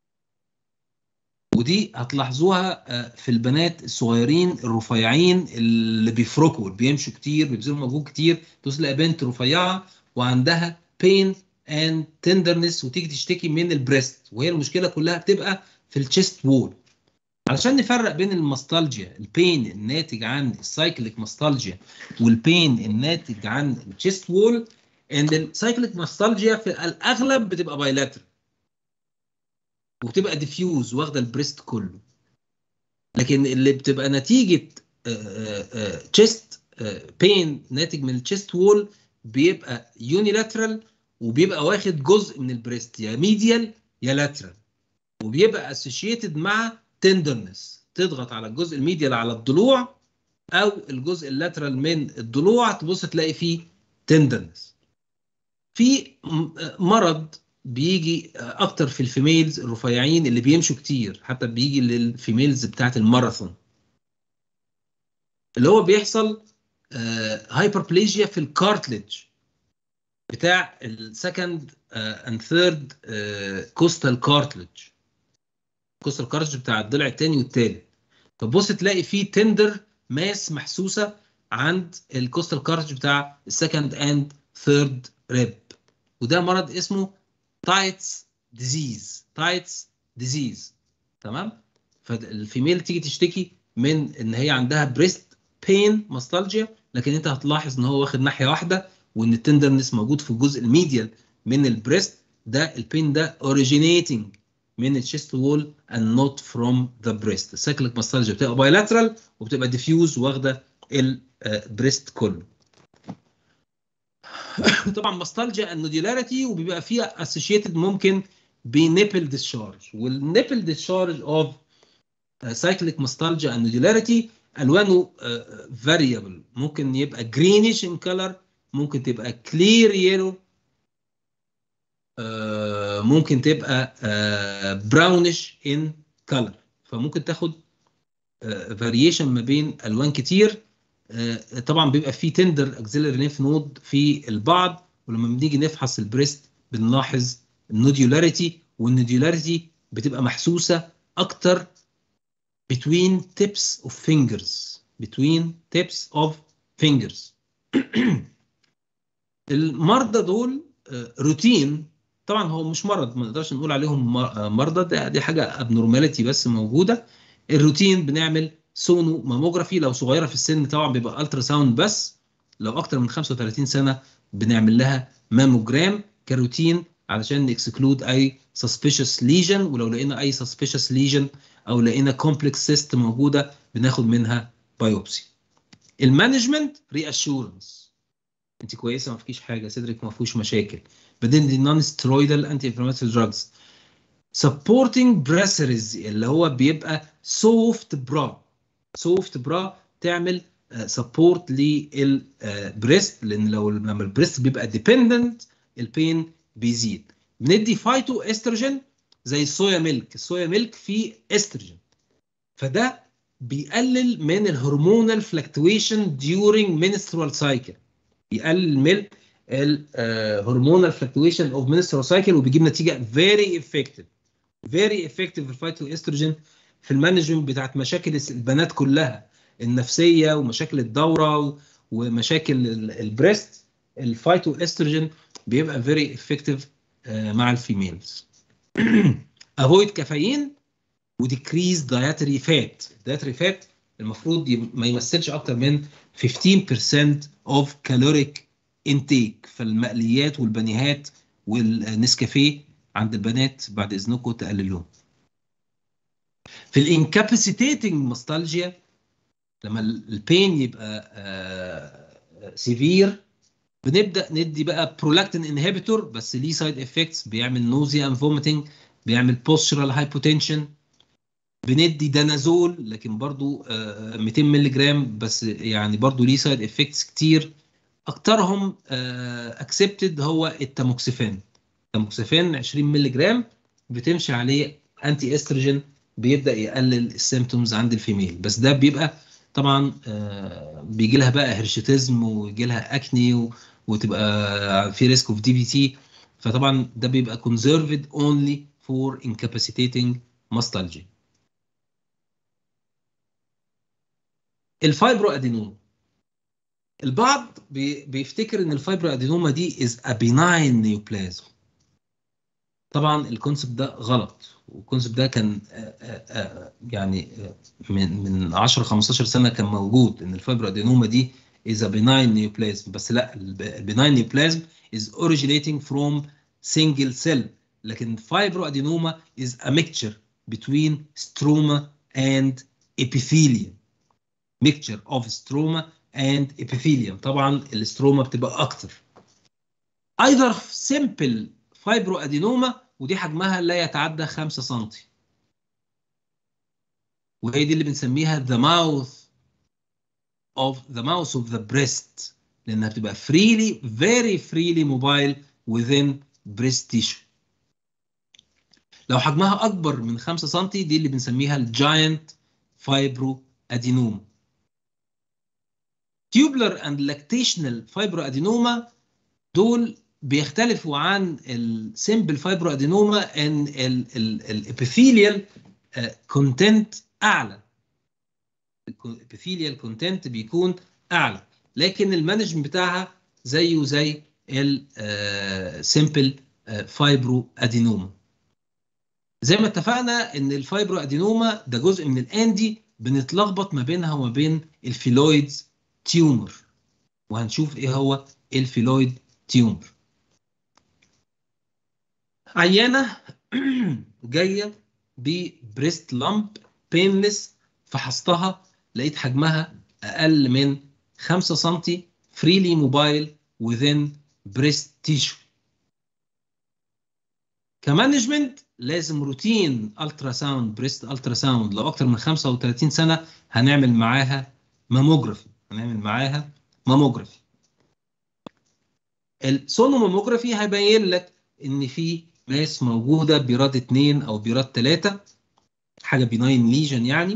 ودي هتلاحظوها في البنات الصغيرين الرفيعين اللي بيفركوا اللي بيمشوا كتير بيبذلوا مجهود كتير تلاقي بنت رفيعه وعندها بين اند تندرنس وتيجي تشتكي من البريست وهي المشكله كلها بتبقى في الشيست وول علشان نفرق بين الماستالجيا البين الناتج عن السايكليك ماستالجيا والبين الناتج عن الشيست وول ان السايكليك ماستالجيا في الاغلب بتبقى بايلاترال وبتبقى ديفيوز واخده البريست كله لكن اللي بتبقى نتيجه تشيست بين ناتج من الشيست وول بيبقى يونيلاترال وبيبقى واخد جزء من البريست يا ميديال يا لاترال وبيبقى اسوشيتد مع تندرنس تضغط على الجزء الميديال على الضلوع او الجزء اللاترال من الضلوع تبص تلاقي فيه تندرنس في مرض بيجي اكتر في الفيميلز الرفيعين اللي بيمشوا كتير حتى بيجي للفيميلز بتاعت الماراثون اللي هو بيحصل هايبربليجيا في الكارتلج بتاع السكند اند ثيرد كوستال كارتلج الكوستال كارتلج بتاع الضلع الثاني والثالث فتبص تلاقي فيه تندر ماس محسوسه عند الكوستال كارتلج بتاع السكند اند ثيرد ريب وده مرض اسمه تايتس ديزيز تايتس ديزيز تمام فالفيميل تيجي تشتكي من ان هي عندها بريست بين ماستالجيا لكن انت هتلاحظ ان هو واخد ناحيه واحده وان التندرنس موجود في الجزء الميديال من البريست ده البين ده originating من الشيست وول and not from the breast السايكليك ماستالجيا بتبقى بايلاترال وبتبقى ديفيوز واخده البريست كله طبعا ماستالجيا النوديولاريتي وبيبقى فيها اسوشيتد ممكن بنيبل ديسشارج والنيبل ديسشارج اوف سايكليك ماستالجيا النوديولاريتي الوانه فاريبل ممكن يبقى جرينيش ان كلر ممكن تبقى كلير يلو ممكن تبقى براونش ان كلر فممكن تاخد فاريشن ما بين الوان كتير آه، طبعا بيبقى في تندر اكزيلري لينف نود في البعض ولما بنيجي نفحص البريست بنلاحظ النوديولاريتي والنوديولاريتي بتبقى محسوسه اكتر between tips of fingers between tips of fingers المرضى دول آه، روتين طبعا هو مش مرض ما نقدرش نقول عليهم مر- آه، مرضى ده- دي حاجه ابنورماليتي بس موجوده الروتين بنعمل سونو ماموجرافي لو صغيره في السن طبعا بيبقى الترا ساوند بس لو اكتر من 35 سنه بنعمل لها ماموجرام كروتين علشان نكسكلود اي سسبيشس ليجن ولو لقينا اي سسبيشس ليجن او لقينا كومبلكس سيست موجوده بناخد منها بايوبسي المانجمنت ري اشورنس انت كويسه ما فيكيش حاجه صدرك ما فيهوش مشاكل بعدين دي نون سترويدال انتي انفلاماتوري دراجز سبورتنج بريسرز اللي هو بيبقى سوفت برا سوفت برا تعمل سبورت للبريست لان لو لما البريست بيبقى ديبندنت البين بيزيد بندي فايتو استروجين زي الصويا ميلك الصويا ميلك فيه استروجين فده بيقلل من الهرمونال فلكتويشن during menstrual cycle بيقلل من الهرمونال فلكتويشن اوف menstrual cycle وبيجيب نتيجه very effective very effective الفايتو استروجين في المانجمنت بتاعت مشاكل البنات كلها النفسيه ومشاكل الدوره و- ومشاكل ال- البريست الفايتو استروجين بيبقى very effective آه، مع الفيميلز افويد كافيين وديكريز دايتري فات الدايتري فات المفروض ي- ما يمثلش اكتر من 15% اوف كالوريك انتيك فالمقليات والبانيهات والنسكافيه عند البنات بعد اذنكم تقللوهم في الانكاباسيتيتنج ماستالجيا لما البين يبقى سيفير بنبدا ندي بقى برولاكتين انهبيتور بس ليه سايد افكتس بيعمل نوزيا اند فوميتنج بيعمل بوستشرال هايبوتنشن بندي دانازول لكن برضو آه، 200 مللي جرام بس يعني برضو ليه سايد افكتس كتير اكترهم اكسبتد هو التاموكسيفين التاموكسيفين 20 مللي جرام بتمشي عليه انتي استروجين بيبدا يقلل السيمتومز عند الفيميل بس ده بيبقى طبعا آه، بيجي لها بقى هرشيتيزم ويجي لها اكني و- وتبقى في ريسك اوف دي بي تي فطبعا ده بيبقى conserved only for incapacitating mastalgia الفايبرو ادينوما البعض بي- بيفتكر ان الفايبرو ادينوما دي is a benign neoplasm طبعا الكونسبت ده غلط والكونسبت ده كان آه، آه، آه، يعني آه، من من 10 15 سنه كان موجود ان الفايبرو ادينوما دي is a benign neoplasm بس لا البناين neoplasm is originating from single cell لكن فايبرو ادينوما is a mixture between stroma and epithelium mixture of stroma and epithelium طبعا الاستروما بتبقى اكتر either simple fibroadenoma ودي حجمها لا يتعدى 5 سم وهي دي اللي بنسميها the mouth of the mouth of the breast لانها بتبقى freely very freely mobile within breast tissue لو حجمها اكبر من 5 سم دي اللي بنسميها الجاينت fibroadenoma tubular and lactational fibroadenoma دول بيختلفوا عن السمبل فايبروادينوما ان الابيثيليال كونتنت اعلى الابيثيليال كونتنت بيكون اعلى لكن المانجمنت بتاعها زيه زي السمبل فايبرو ادينوما زي ما اتفقنا ان الفايبرو ادينوما ده جزء من الاندي بنتلخبط ما بينها وما بين الفيلويدز تيومر وهنشوف ايه هو الفيلويد تيومر عيانه جايه ببريست لامب بينلس فحصتها لقيت حجمها اقل من 5 سم فريلي موبايل within breast tissue كمانجمنت لازم روتين الترا ساوند بريست الترا ساوند لو اكتر من 35 سنه هنعمل معاها ماموجرافي هنعمل معاها ماموجرافي السونوماموجرافي هيبين لك ان في ماس موجوده بيراد 2 او بيراد 3 حاجه بيناين ليجن يعني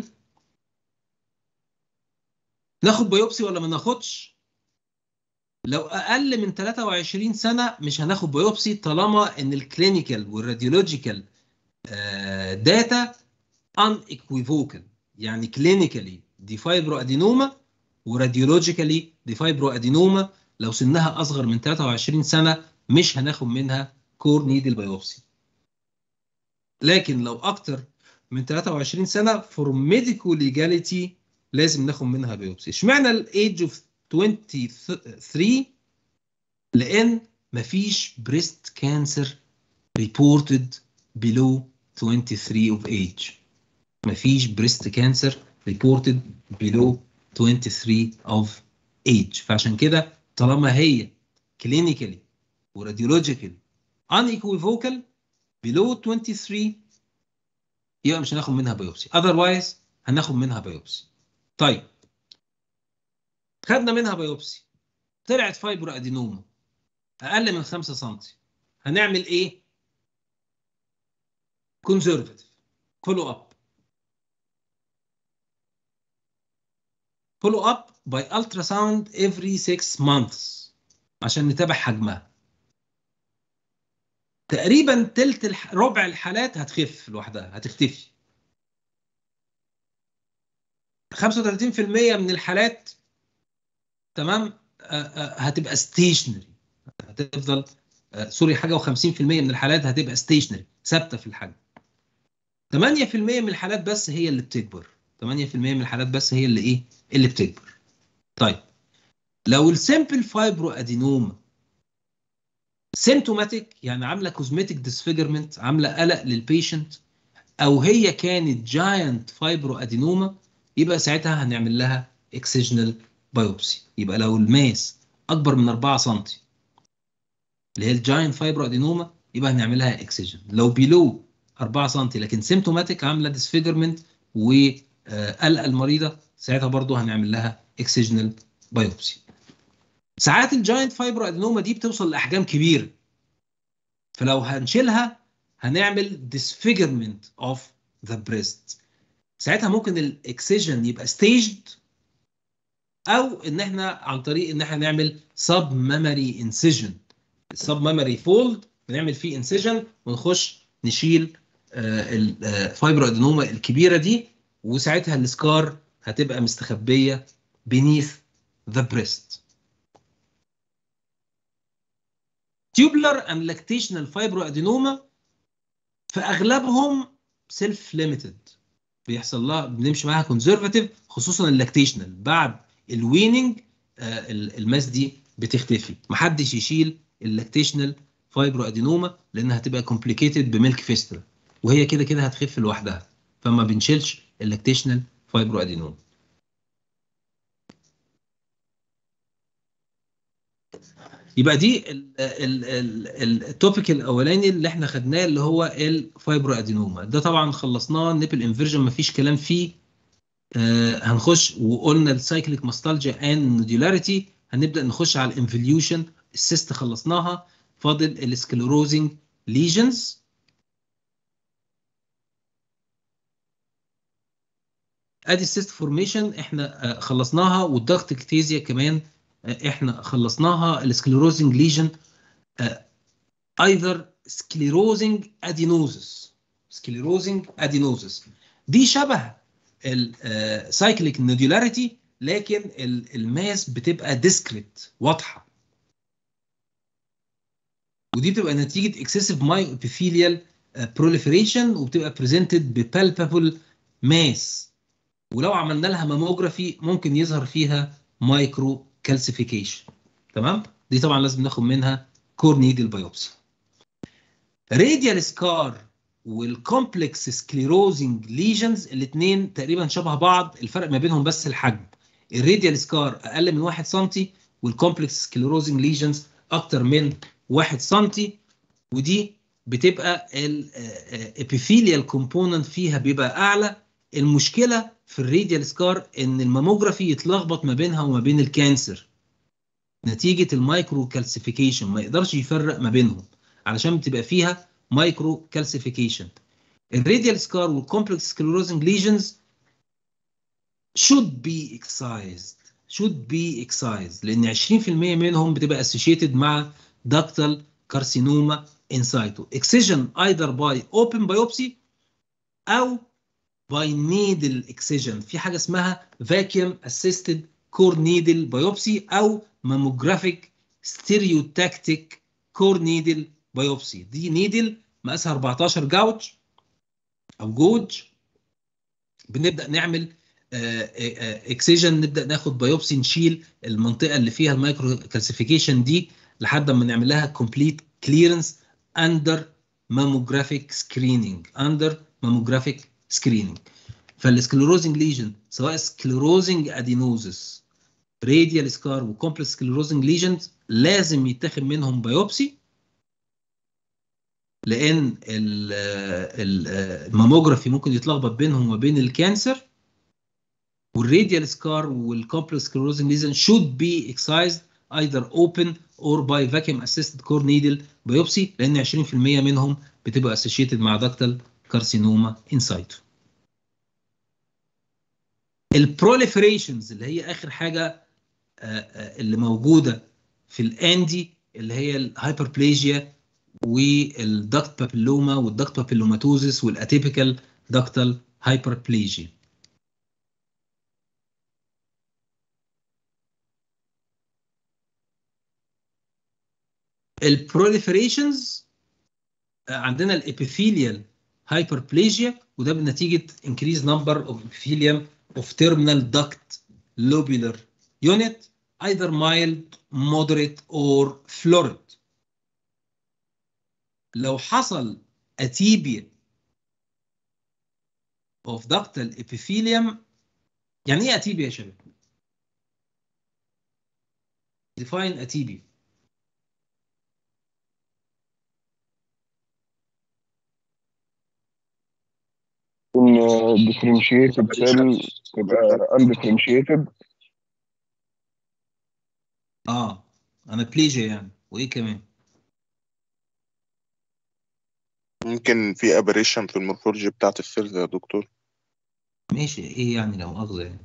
ناخد بايوبسي ولا ما ناخدش لو اقل من 23 سنه مش هناخد بايوبسي طالما ان الكلينيكال والراديولوجيكال داتا ان ايكويفوكال يعني كلينيكالي دي فايبرو ادينوما وراديولوجيكالي دي فايبرو ادينوما لو سنها اصغر من 23 سنه مش هناخد منها كور نيدل بايوبسي لكن لو اكتر من 23 سنه فور ميديكو ليجاليتي لازم ناخد منها بايوبسي اشمعنى الايدج اوف 23 لان مفيش بريست كانسر ريبورتد below 23 of age مفيش بريست كانسر ريبورتد below 23 of age فعشان كده طالما هي كلينيكالي وراديولوجيكال unequivocal below 23 يبقى مش هناخد منها بايوبسي otherwise هناخد منها بايوبسي طيب خدنا منها بايوبسي طلعت فايبرو ادينوما اقل من 5 سم هنعمل ايه كونزرفتيف فولو اب فولو اب باي الترا ساوند افري 6 مانثس عشان نتابع حجمها تقريبا تلت الح... ربع الحالات هتخف لوحدها هتختفي 35% من الحالات تمام هتبقى ستيشنري هتفضل سوري حاجه و50% من الحالات هتبقى ستيشنري ثابته في الحجم 8% من الحالات بس هي اللي بتكبر 8% من الحالات بس هي اللي ايه اللي بتكبر طيب لو السمبل فايبرو ادينوما سيمتوماتيك يعني عامله كوزمتيك ديسفيجرمنت عامله قلق للبيشنت او هي كانت جاينت فايبرو ادينوما يبقى ساعتها هنعمل لها اكسجنال بايوبسي يبقى لو الماس اكبر من 4 سم اللي هي الجاينت فايبرو ادينوما يبقى هنعملها اكسجن لو بيلو 4 سم لكن سيمتوماتيك عامله ديسفيجرمنت وقلق المريضه ساعتها برضو هنعمل لها اكسجنال بايوبسي ساعات الجاينت فايبرو ادينوما دي بتوصل لاحجام كبيره فلو هنشيلها هنعمل disfigurement of the breast ساعتها ممكن الاكسجن يبقى staged او ان احنا عن طريق ان احنا نعمل sub memory incision السب memory fold بنعمل فيه incision ونخش نشيل الفايبرو ادينوما الكبيره دي وساعتها السكار هتبقى مستخبيه beneath the breast tubular and lactational fibroadenoma في اغلبهم سيلف ليميتد بيحصل لها بنمشي معاها كونزرفاتيف خصوصا اللاكتيشنال بعد الويننج آه الماس دي بتختفي محدش يشيل اللاكتيشنال فايبرو ادينوما لانها هتبقى كومبليكيتد بميلك فيسترا وهي كده كده هتخف لوحدها فما بنشيلش اللاكتيشنال فايبرو ادينوما يبقى دي التوبيك الاولاني اللي احنا خدناه اللي هو الفايبرو ادينوما ده طبعا خلصناه نيبل انفيرجن مفيش كلام فيه آه هنخش وقلنا السايكليك ماستالجيا ان نوديولاريتي هنبدا نخش على الانفليوشن السيست خلصناها فاضل السكلروزنج ليجنز ادي السيست فورميشن احنا آه خلصناها والضغط كتيزيا كمان احنا خلصناها السكليروزنج ليجن ايذر سكليروزنج ادينوزس سكليروزنج ادينوزس دي شبه السايكليك نودولاريتي لكن الماس بتبقى ديسكريت واضحه ودي بتبقى نتيجه اكسسيف مايو ابيثيليال بروليفريشن وبتبقى بريزنتد ببالبابل ماس ولو عملنا لها ماموجرافي ممكن يظهر فيها مايكرو كالسيفيكيشن تمام دي طبعا لازم ناخد منها كورنيدل بايوبسي راديال سكار والكومبلكس سكليروزنج ليجنز الاثنين تقريبا شبه بعض الفرق ما بينهم بس الحجم الراديال سكار اقل من 1 سم والكومبلكس سكليروزنج ليجنز اكتر من 1 سم ودي بتبقى الابيثيليال كومبوننت فيها بيبقى اعلى المشكله في الراديال سكار ان الماموجرافي يتلخبط ما بينها وما بين الكانسر نتيجه المايكرو كالسيفيكيشن ما يقدرش يفرق ما بينهم علشان بتبقى فيها مايكرو كالسيفيكيشن الراديال سكار والكومبلكس سكليروزنج ليجنز should be excised should be excised لان 20% منهم بتبقى associated مع ductal carcinoma in situ excision either by open biopsy او by needle excision في حاجه اسمها vacuum assisted core needle biopsy او mammographic stereotactic core needle biopsy دي نيدل مقاسها 14 جاوتش او جوج بنبدا نعمل اكسجن نبدا ناخد بايوبسي نشيل المنطقه اللي فيها المايكرو كالسيفيكيشن دي لحد ما نعمل لها كومبليت كليرنس اندر ماموجرافيك سكريننج اندر ماموجرافيك سكريننج فالسكليروزنج ليجن سواء سكليروزنج ادينوزس راديال سكار وكومبلكس سكليروزنج ليجنز لازم يتاخد منهم بايوبسي لان الماموجرافي ممكن يتلخبط بينهم وبين الكانسر والراديال سكار والكومبلكس سكليروزنج ليجن should be excised either open or by vacuum assisted core needle biopsy لان 20% منهم بتبقى associated مع ductal carcinoma in situ. البروليفريشنز اللي هي اخر حاجه اللي موجوده في الاندي اللي هي الهايبربليجيا والدكت بابيلوما والدكت بابيلوماتوزيس والاتيبيكال دكتال هايبربليجيا البروليفريشنز عندنا الابيثيليال هايبربليجيا وده بنتيجه increased number of epithelium of terminal duct lobular unit either mild moderate or florid لو حصل اتيبيا of ductal epithelium يعني ايه اتيبيا يا شباب؟ define اتيبيا ان differentiated cell تبقى undifferentiated اه انا بليجيا يعني وايه كمان؟ ممكن في ابريشن في المورفولوجي بتاعت السيلز يا دكتور ماشي ايه يعني لو مؤاخذه يعني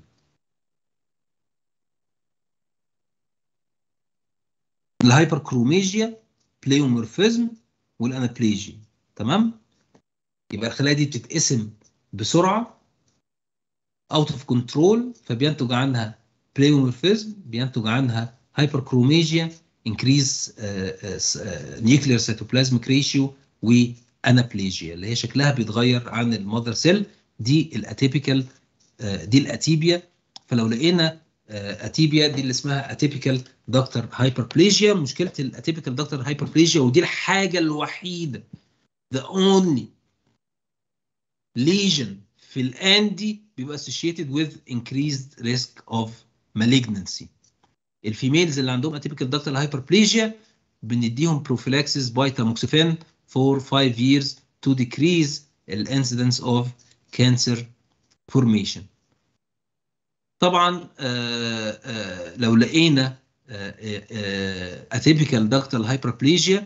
الهايبركروميجيا بلايومورفيزم والانابليجيا تمام يبقى الخلايا دي بتتقسم بسرعه اوت اوف كنترول فبينتج عنها بلايومورفيزم بينتج عنها هايبركروميجيا انكريز نيوكلير سيتوبلازميك ريشيو وانابليجيا اللي هي شكلها بيتغير عن المذر سيل دي الاتيبيكال دي الاتيبيا فلو لقينا اتيبيا دي اللي اسمها اتيبيكال دكتور هايبربليجيا مشكله الاتيبيكال دكتور هايبربليجيا ودي الحاجه الوحيده the only lesion في الاندي بيبقى associated with increased risk of malignancy الفيميلز اللي عندهم اتيبيكال دكتور هايبربليجيا بنديهم prophylaxis باي تاموكسيفين for 5 years to decrease the incidence of cancer formation طبعا آآ آآ لو لقينا اتيبيكال دكتال هايبربليجيا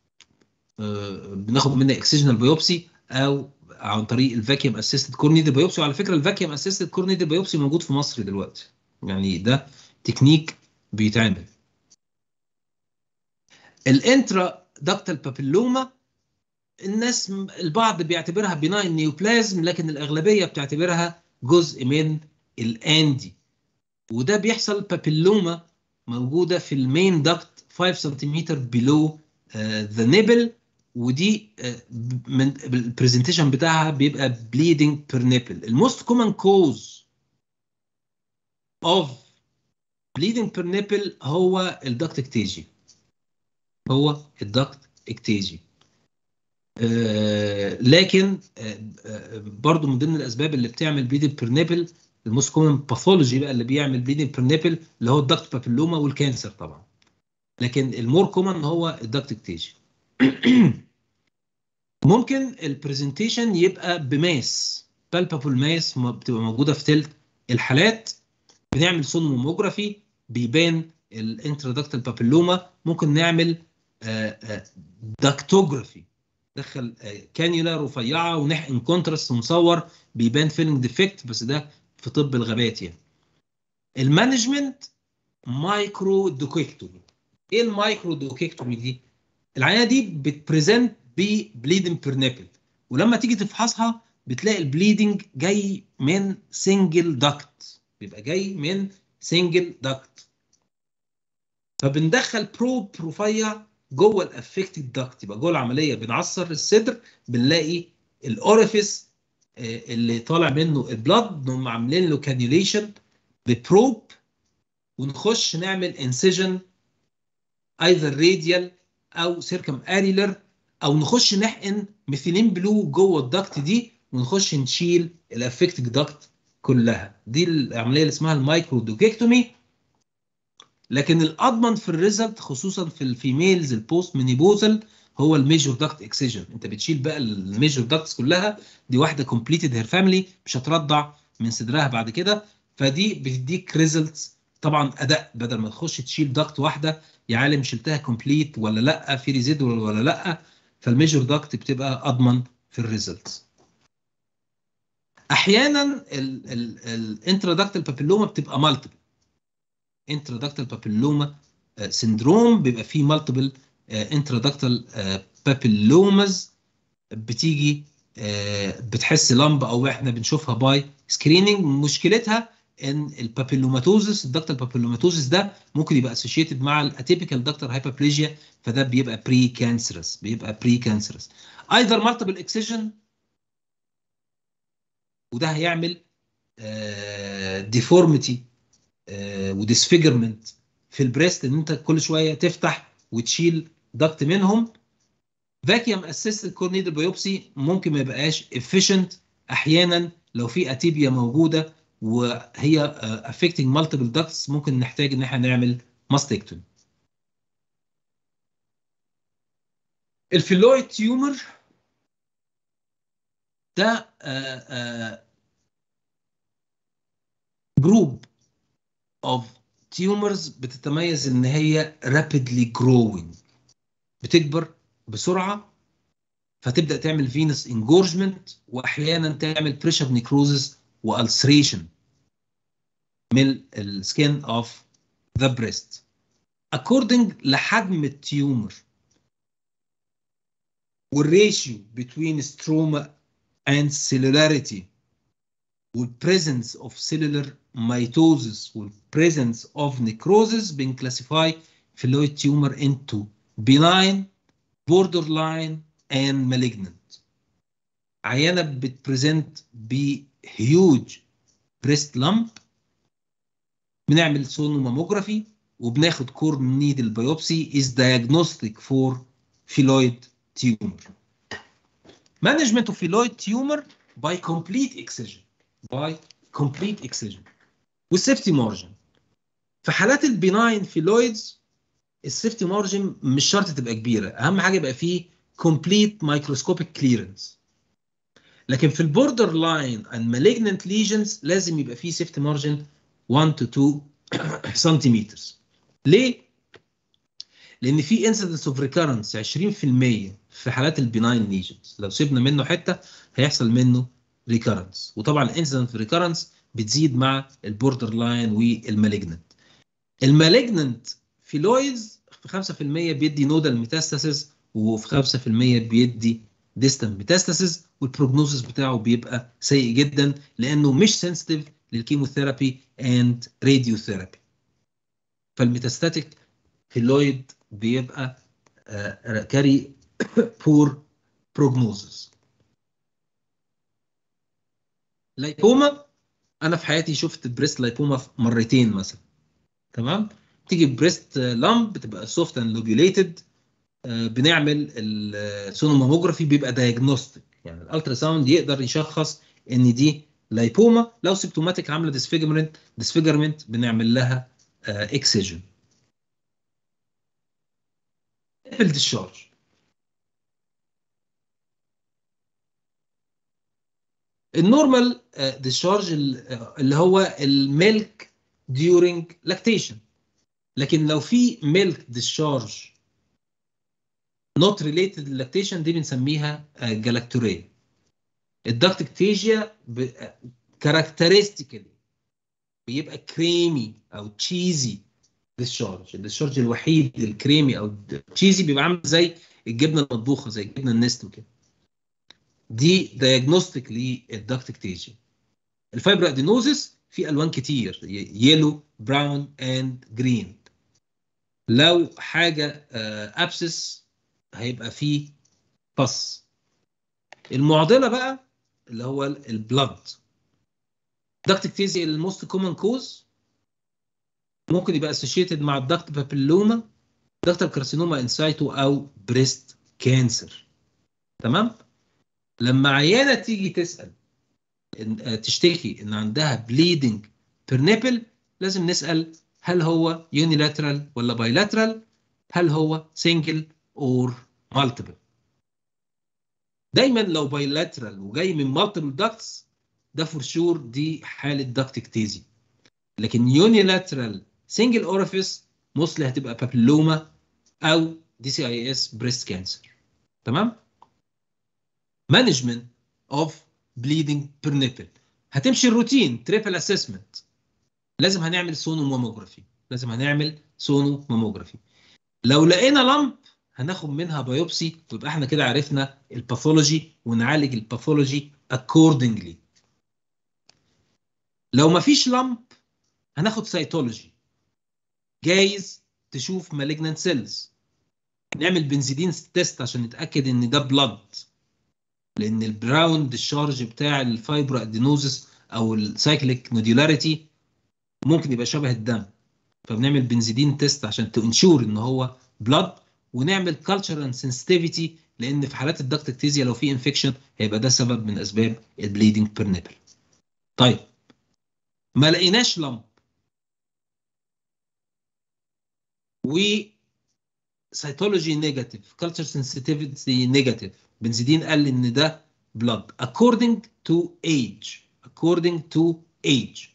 بناخد منها اكسجنال بايوبسي او عن طريق الفاكيوم اسيستد كورنيدال بايوبسي وعلى فكره الفاكيوم اسيستد كورنيدال بايوبسي موجود في مصر دلوقتي يعني ده تكنيك بيتعمل الانترا دكتال بابيلوما الناس البعض بيعتبرها بناين نيوبلازم لكن الاغلبيه بتعتبرها جزء من الاندي وده بيحصل بابيلوما موجوده في المين دكت 5 سنتيمتر بلو ذا نيبل ودي آه، من البرزنتيشن بتاعها بيبقى بليدنج بير نيبل الموست كومن كوز اوف بليدنج بير نيبل هو الدكت اكتيجي هو الدكت اكتيجي آه، لكن آه، آه، برضو من ضمن الاسباب اللي بتعمل بليدنج بير نيبل الموست كومن باثولوجي بقى اللي بيعمل بليدنج بير نيبل اللي هو الدكت بابيلوما والكانسر طبعا لكن المور كومن هو الدكت اكتيجي ممكن البرزنتيشن يبقى بماس بالبابول ماس بتبقى موجوده في تلت الحالات بنعمل سونوموجرافي بيبان الانترادكتال بابيلوما ممكن نعمل داكتوجرافي دخل كانيولا رفيعه ونحقن كونتراست ونصور بيبان فيلنج ديفكت بس ده في طب الغابات يعني المانجمنت مايكرو دوكيكتومي ايه المايكرو دوكيكتومي دي العينه دي بتبريزنت ببليدنج بير نيبل ولما تيجي تفحصها بتلاقي البليدنج جاي من سنجل داكت بيبقى جاي من سنجل داكت فبندخل بروب رفيع جوه الافكتد داكت يبقى جوه العمليه بنعصر الصدر بنلاقي الاوريفيس اللي طالع منه البلاد نقوم عاملين له كانيوليشن ببروب ونخش نعمل انسيجن ايذر راديال او سيركم اريلر او نخش نحقن ميثيلين بلو جوه الدكت دي ونخش نشيل الافكتد داكت كلها دي العمليه اللي اسمها المايكرو دوكيكتومي لكن الاضمن في الريزلت خصوصا في الفيميلز البوست مينيبوزل هو الميجور داكت اكسجن انت بتشيل بقى الميجور داكتس كلها دي واحده كومبليتد هير فاميلي مش هترضع من صدرها بعد كده فدي بتديك ريزلتس طبعا اداء بدل ما تخش تشيل داكت واحده يا عالم شلتها كومبليت ولا لا في ريزيدوال ولا لا فالميجور داكت بتبقى اضمن في الريزلتس احيانا الانترادكتال بابيلوما بتبقى مالتيبل انترادكتال بابيلوما سندروم بيبقى فيه مالتيبل انترادكتال بابيلومز بتيجي آه، بتحس لمبه او احنا بنشوفها باي سكريننج مشكلتها ان البابيلوماتوزس الدكتال بابيلوماتوزس ده ممكن يبقى اسوشيتد مع الاتيبيكال دكتور هايبربليجيا فده بيبقى بري كانسرس بيبقى بري كانسرس ايذر مالتيبل اكسجن وده هيعمل ديفورميتي وديسفيجرمنت في البريست ان انت كل شويه تفتح وتشيل دكت منهم فاكيوم اسيستد كورنيدال بايوبسي ممكن ما يبقاش efficient احيانا لو في اتيبيا موجوده وهي افكتنج مالتيبل داكتس ممكن نحتاج ان احنا نعمل ماستكتومي الفيلويد تيومر ده جروب اوف تيومرز بتتميز ان هي rapidly growing بتكبر بسرعه فتبدا تعمل فينس انجورجمنت واحيانا تعمل بريشر نيكروزس والسريشن من السكين اوف ذا بريست according لحجم التيومر والريشيو between stroma and cellularity والpresence of cellular mitosis والpresence of necrosis بنكلاسيفاي phylloid tumor into benign borderline and malignant عيانة بتبريزنت بهيوج بريست لامب بنعمل سونوماموجرافي وبناخد كور نيدل بايوبسي is diagnostic for phylloid tumor management of phylloid tumor by complete excision by complete excision والسيفتي مارجن في حالات البناين فيلويدز السيفتي مارجن مش شرط تبقى كبيره اهم حاجه يبقى فيه complete microscopic clearance لكن في البوردر لاين and malignant lesions لازم يبقى فيه سيفتي مارجن 1 to 2 سنتيمتر ليه؟ لان في انسيدنس اوف ريكارنس 20% في حالات البناين ليجنز لو سيبنا منه حته هيحصل منه ريكارنس وطبعا الانسيدنت ريكارنس بتزيد مع البوردر لاين والمالجننت المالجننت فيلويدز في 5% بيدي نودال ميتاستاسيس وفي 5% بيدي ديستنت ميتاستاسيس والبروجنوسيس بتاعه بيبقى سيء جدا لانه مش سنسيتيف للكيموثيرابي اند راديوثيرابي فالميتاستاتيك فيلويد بيبقى كاري بور بروجنوزس لايبوما انا في حياتي شفت بريست لايبوما مرتين مثلا تمام تيجي بريست لامب بتبقى سوفت اند لوبيوليتد بنعمل السونوماموجرافي بيبقى دايجنوستيك يعني الالترا ساوند يقدر يشخص ان دي لايبوما لو سيمتوماتيك عامله ديسفيجرمنت ديسفيجرمنت بنعمل لها اكسجن الديشارج النورمال ديشارج اللي هو الميلك during lactation لكن لو في ميلك ديشارج not related lactation دي بنسميها جلاكتوريا الدكتكتيجيا كاركترستيكالي بيبقى كريمي او تشيزي ديشارج الديشارج الوحيد الكريمي او تشيزي بيبقى عامل زي الجبنه المطبوخه زي الجبنه النستو كده دي دايجنوستيك للدكتكتيجيا الفايبر ادينوزس في الوان كتير يلو براون اند جرين لو حاجه ابسس هيبقى فيه بس المعضله بقى اللي هو البلد دكتكتيزيا الموست كومن كوز ممكن يبقى اسوشيتد مع الدكت بابيلوما دكتور كارسينوما انسايتو او بريست كانسر تمام لما عيانه تيجي تسال إن تشتكي ان عندها بليدنج بيرنيبل لازم نسال هل هو يونيلاترال ولا بايلاترال هل هو سنجل اور مالتيبل دايما لو بايلاترال وجاي من مالتيبل داكتس ده فور شور دي حاله داكتكتيزي لكن يونيلاترال سنجل اوريفيس موستلي هتبقى بابيلوما او دي سي اي اس بريست كانسر تمام مانجمنت اوف بليدنج بير نيبل هتمشي الروتين تريبل اسسمنت لازم هنعمل سونو ماموجرافي لازم هنعمل سونو ماموجرافي لو لقينا لمب هناخد منها بايوبسي ويبقى احنا كده عرفنا الباثولوجي ونعالج الباثولوجي accordingly لو ما فيش لمب هناخد سيتولوجي جايز تشوف مالجنانت سيلز نعمل بنزيدين تيست عشان نتاكد ان ده بلاد لان البراون ديشارج بتاع الفايبرو ادينوزس او السايكليك نوديولاريتي ممكن يبقى شبه الدم فبنعمل بنزيدين تيست عشان تنشور ان هو بلاد ونعمل كالتشر اند سنسيتيفيتي لان في حالات الدكتكتيزيا لو في انفكشن هيبقى ده سبب من اسباب البليدنج بير نيبل طيب ما لقيناش لمب و سيتولوجي نيجاتيف كالتشر سنسيتيفيتي نيجاتيف بنزيدين قال ان ده blood according to age according to age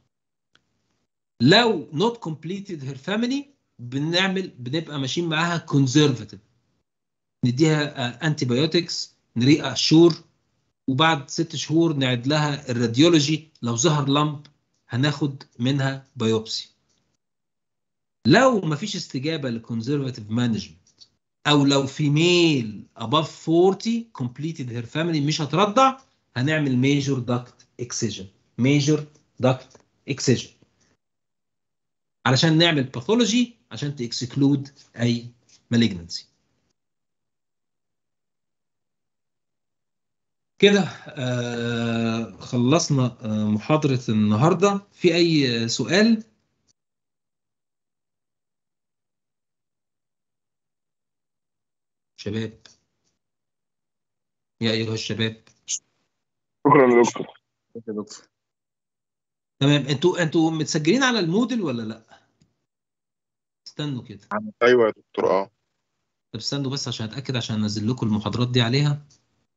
لو not completed her family بنعمل بنبقى ماشيين معاها conservative نديها انتي بايوتكس نريق شور وبعد ست شهور نعد لها الراديولوجي لو ظهر لمب هناخد منها بايوبسي لو مفيش استجابه للكونزرفاتيف مانجمنت او لو فيميل above 40 completed her family مش هترضع هنعمل major duct excision major duct excision علشان نعمل باثولوجي عشان تاكسكلود اي malignancy كده آه خلصنا آه محاضرة النهاردة في أي سؤال؟ شباب يا أيها الشباب شكرا يا دكتور يا دكتور تمام انتوا انتوا متسجلين على الموديل ولا لا؟ استنوا كده ايوه يا دكتور اه طب استنوا بس عشان اتاكد عشان انزل لكم المحاضرات دي عليها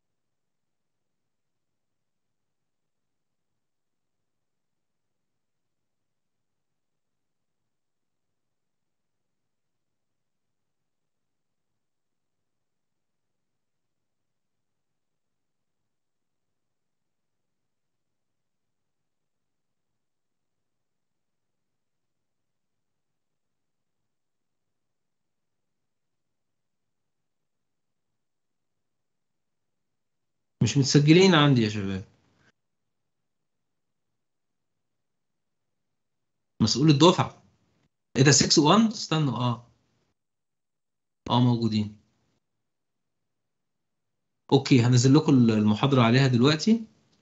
مش متسجلين عندي يا شباب مسؤول الدفعة ايه ده 6 1 استنوا اه اه موجودين اوكي هنزل لكم المحاضره عليها دلوقتي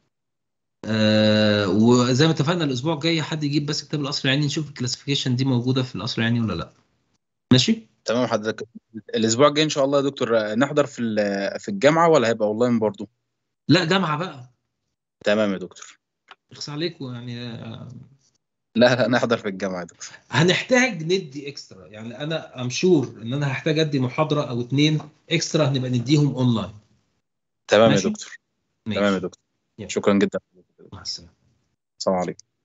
آه وزي ما اتفقنا الاسبوع الجاي حد يجيب بس كتاب القصر العيني نشوف الكلاسيفيكيشن دي موجوده في القصر العيني ولا لا ماشي تمام حضرتك الاسبوع الجاي ان شاء الله يا دكتور آه، نحضر في ال- في الجامعه ولا هيبقى اونلاين برضو لا جامعه بقى تمام يا دكتور اخص عليكم يعني آه، لا لا نحضر في الجامعه يا دكتور هنحتاج ندي اكسترا يعني انا ام شور ان انا هحتاج ادي محاضره او اتنين اكسترا هنبقى نديهم اونلاين تمام يا ماشي. دكتور تمام يا ماشي دكتور يلا. شكرا جدا مع السلامه السلام عليكم